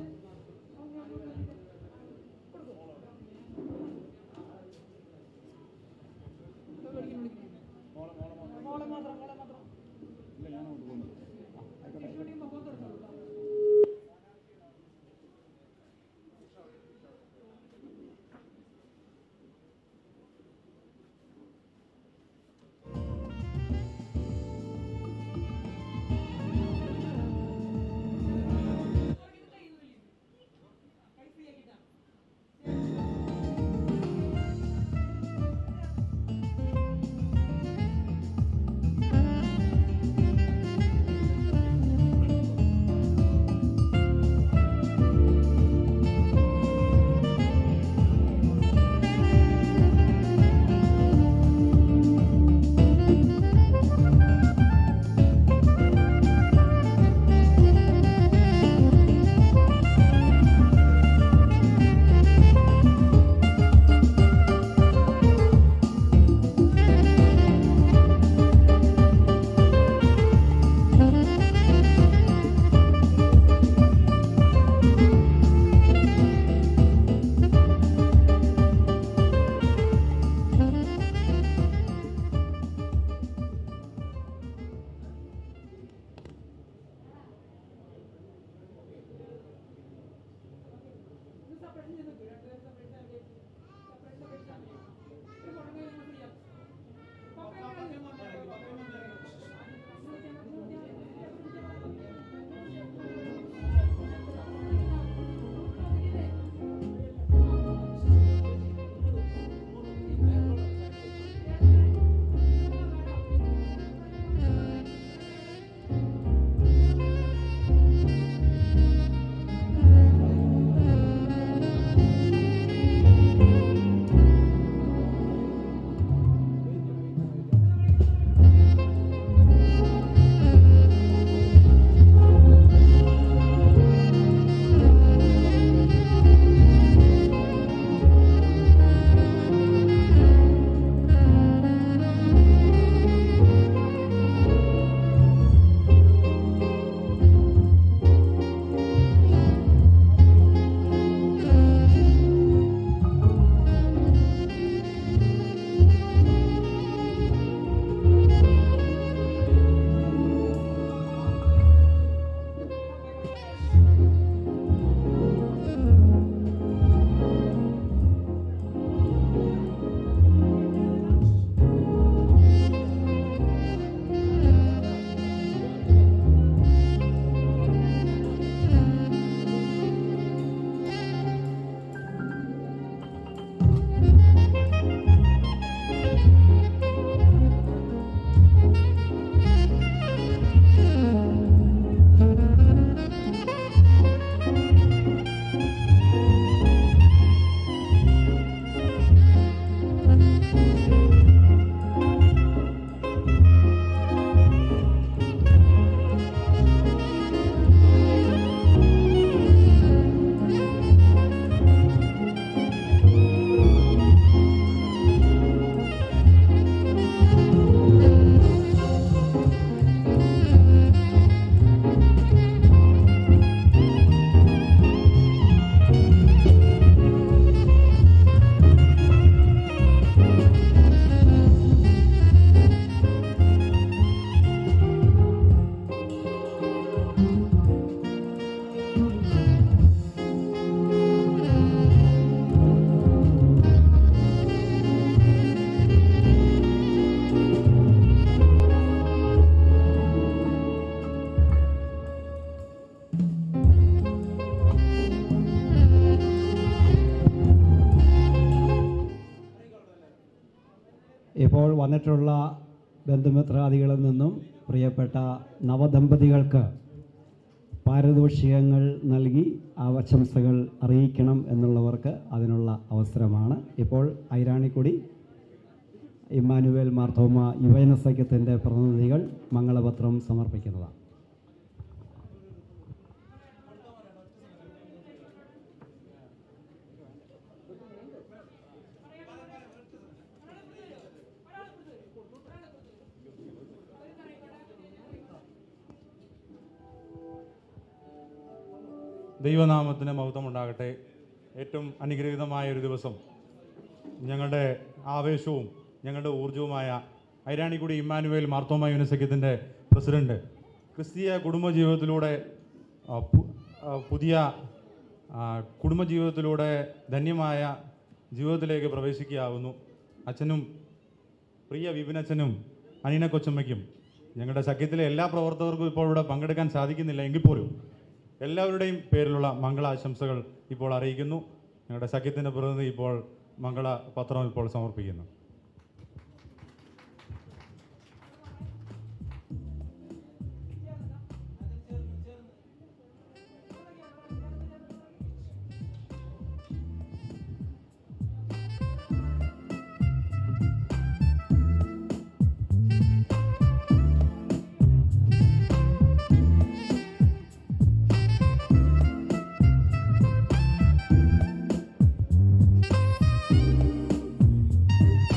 വന്നിട്ടുള്ള ബന്ധുമിത്രാദികളിൽ നിന്നും പ്രിയപ്പെട്ട നവദമ്പതികൾക്ക് പാരിതോഷികങ്ങൾ നൽകി ആശംസകൾ അറിയിക്കണം എന്നുള്ളവർക്ക് അതിനുള്ള അവസരമാണ് ഇപ്പോൾ ഐരാണിക്കുടി ഇമ്മാനുവേൽ മാർത്തോമ യുവജന സഖ്യത്തിൻ്റെ പ്രതിനിധികൾ മംഗളപത്രം സമർപ്പിക്കുന്നതാണ് ദൈവനാമത്തിന് മഹത്വമുണ്ടാകട്ടെ ഏറ്റവും അനുഗ്രഹീതമായ ഒരു ദിവസം ഞങ്ങളുടെ ആവേശവും ഞങ്ങളുടെ ഊർജവുമായ ഐരാണിക്കുടി ഇമ്മാനുവേൽ മാർത്തോമ യൂണിസഖ്യത്തിൻ്റെ പ്രസിഡന്റ് ക്രിസ്തീയ കുടുംബജീവിതത്തിലൂടെ ആ, പു- ആ, പുതിയ ആ, കുടുംബജീവിതത്തിലൂടെ ധന്യമായ ജീവിതത്തിലേക്ക് പ്രവേശിക്കുകയാകുന്നു അച്ഛനും പ്രിയ വിപിനച്ഛനും അനിന കൊച്ചമ്മയ്ക്കും ഞങ്ങളുടെ സഖ്യത്തിലെ എല്ലാ പ്രവർത്തകർക്കും ഇപ്പോൾ ഇവിടെ പങ്കെടുക്കാൻ സാധിക്കുന്നില്ല എങ്കിൽ പോലും എല്ലാവരുടെയും പേരിലുള്ള മംഗളാശംസകൾ ഇപ്പോൾ അറിയിക്കുന്നു ഞങ്ങളുടെ സഖ്യത്തിൻ്റെ പ്രതിനിധി ഇപ്പോൾ മംഗള പത്രം ഇപ്പോൾ സമർപ്പിക്കുന്നു Thank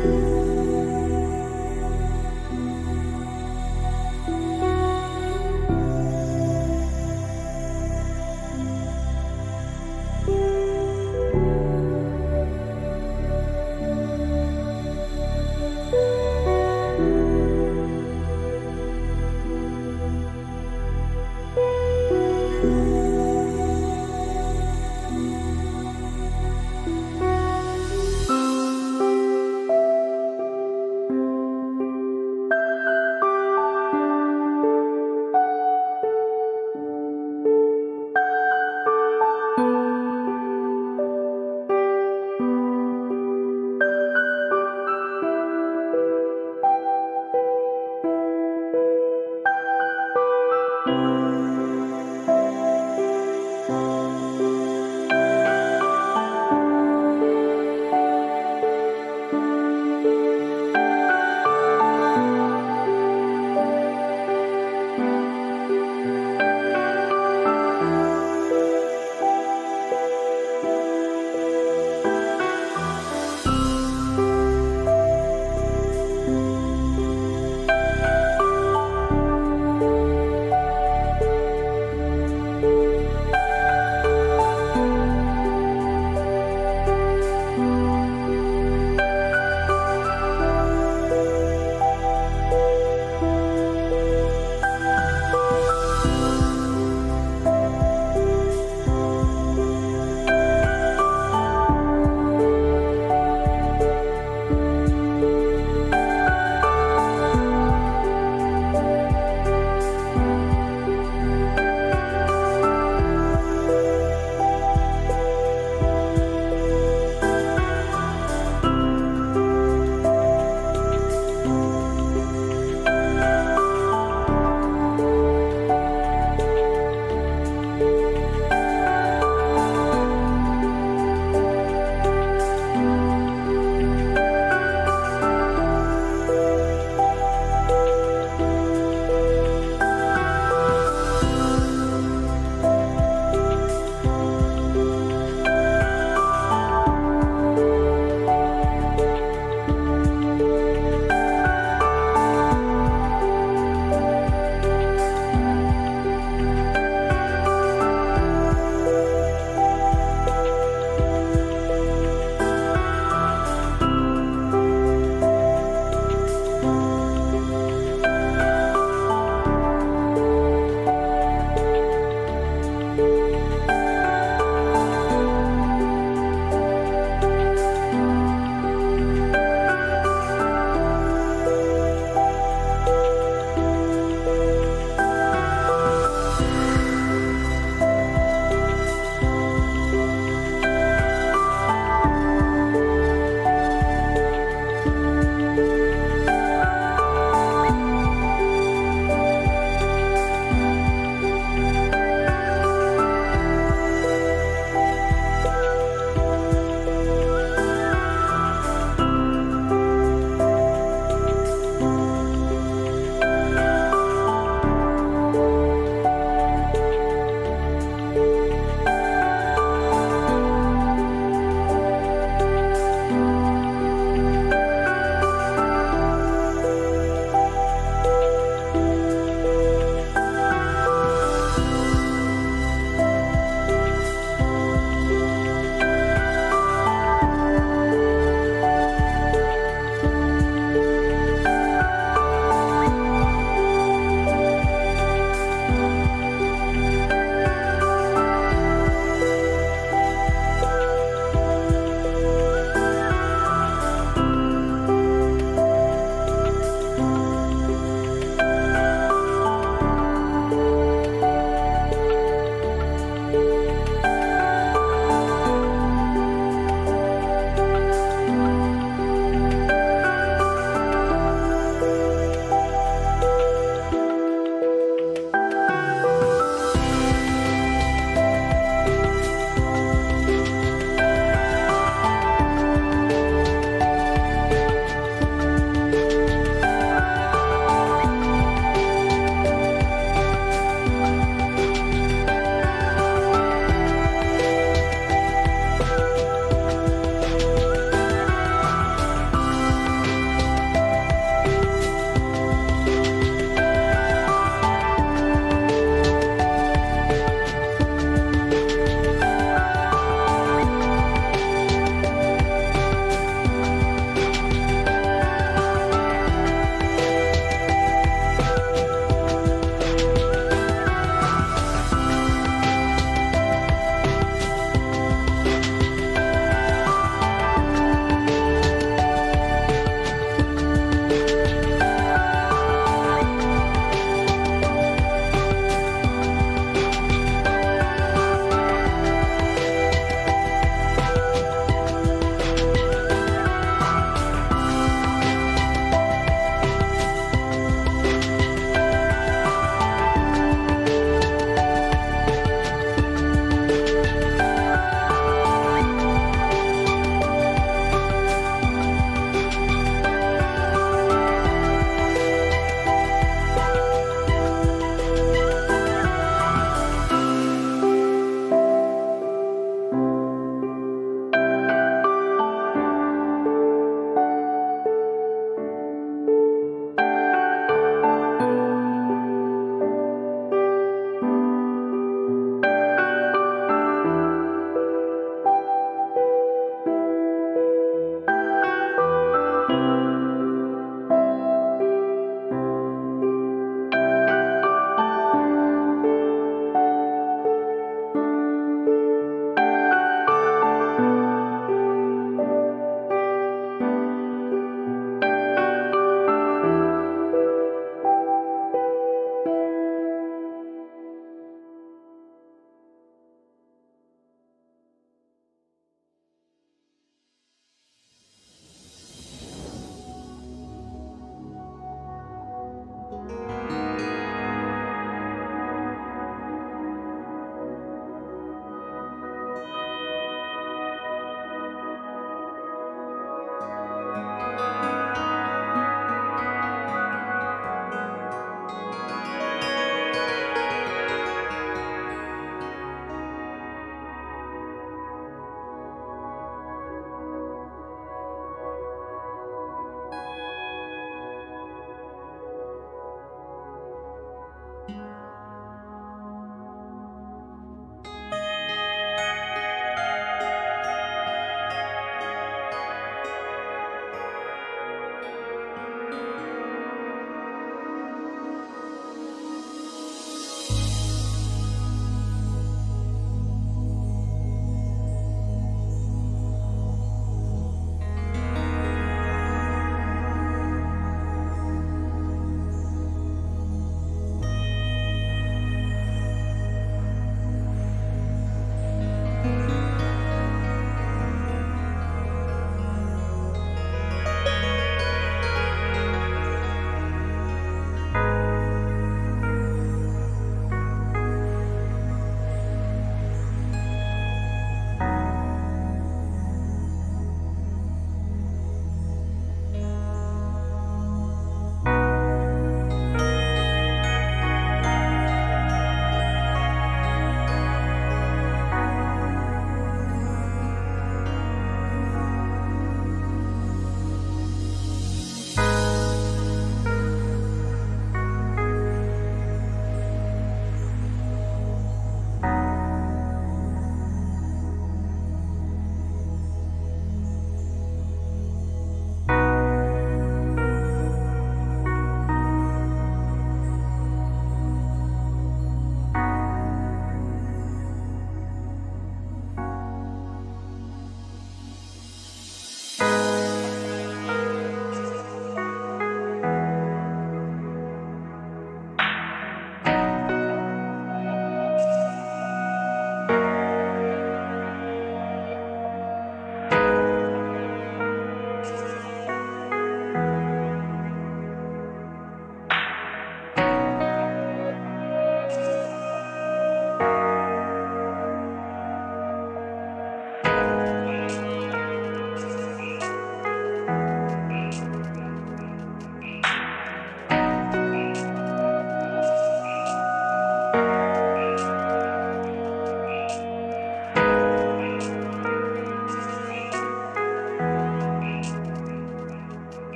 Thank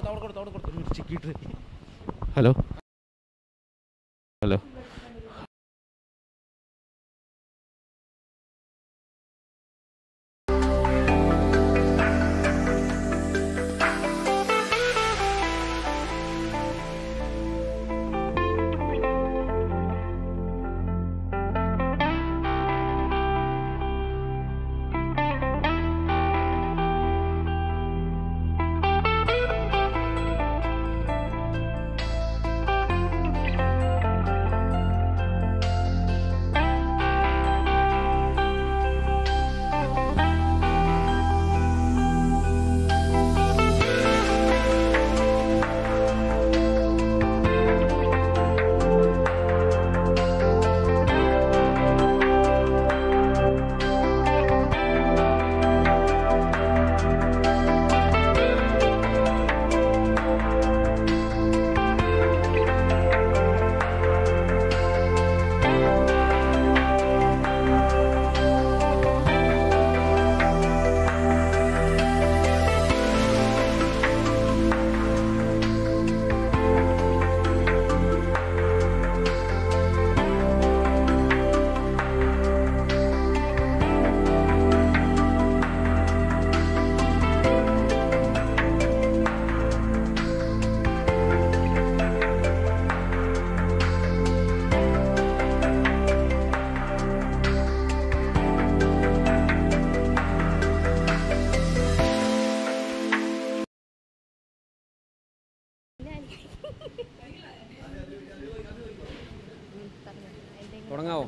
ഹലോ ഹലോ തുടങ്ങാവോ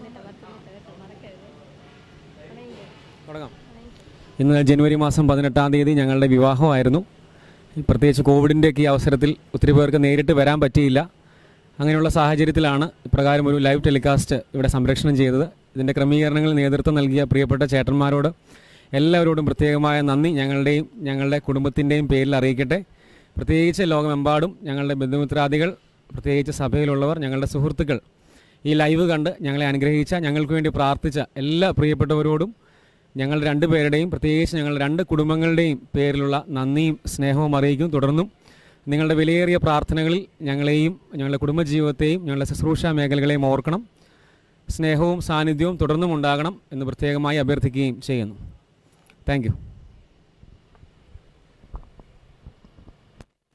തുടങ്ങാം ഇന്ന് ജനുവരി മാസം പതിനെട്ടാം തീയതി ഞങ്ങളുടെ വിവാഹമായിരുന്നു പ്രത്യേകിച്ച് കോവിഡിൻ്റെയൊക്കെ ഈ അവസരത്തിൽ ഒത്തിരി പേർക്ക് നേരിട്ട് വരാൻ പറ്റിയില്ല അങ്ങനെയുള്ള സാഹചര്യത്തിലാണ് ഇപ്രകാരം ഒരു ലൈവ് ടെലികാസ്റ്റ് ഇവിടെ സംരക്ഷണം ചെയ്തത് ഇതിൻ്റെ ക്രമീകരണങ്ങളിൽ നേതൃത്വം നൽകിയ പ്രിയപ്പെട്ട ചേട്ടന്മാരോട് എല്ലാവരോടും പ്രത്യേകമായ നന്ദി ഞങ്ങളുടെയും ഞങ്ങളുടെ കുടുംബത്തിൻ്റെയും പേരിൽ അറിയിക്കട്ടെ പ്രത്യേകിച്ച് ലോകമെമ്പാടും ഞങ്ങളുടെ ബന്ധുമിത്രാദികൾ പ്രത്യേകിച്ച് സഭയിലുള്ളവർ ഞങ്ങളുടെ സുഹൃത്തുക്കൾ ഈ ലൈവ് കണ്ട് ഞങ്ങളെ അനുഗ്രഹിച്ച ഞങ്ങൾക്ക് വേണ്ടി പ്രാർത്ഥിച്ച എല്ലാ പ്രിയപ്പെട്ടവരോടും ഞങ്ങൾ രണ്ടുപേരുടെയും പ്രത്യേകിച്ച് ഞങ്ങളുടെ രണ്ട് കുടുംബങ്ങളുടെയും പേരിലുള്ള നന്ദിയും സ്നേഹവും അറിയിക്കും തുടർന്നും നിങ്ങളുടെ വിലയേറിയ പ്രാർത്ഥനകളിൽ ഞങ്ങളെയും ഞങ്ങളുടെ കുടുംബജീവിതത്തെയും ഞങ്ങളുടെ ശുശ്രൂഷ മേഖലകളെയും ഓർക്കണം സ്നേഹവും സാന്നിധ്യവും തുടർന്നും ഉണ്ടാകണം എന്ന് പ്രത്യേകമായി അഭ്യർത്ഥിക്കുകയും ചെയ്യുന്നു താങ്ക് യു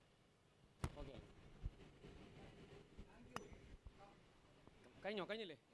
കഴിഞ്ഞോ കഴിഞ്ഞില്ലേ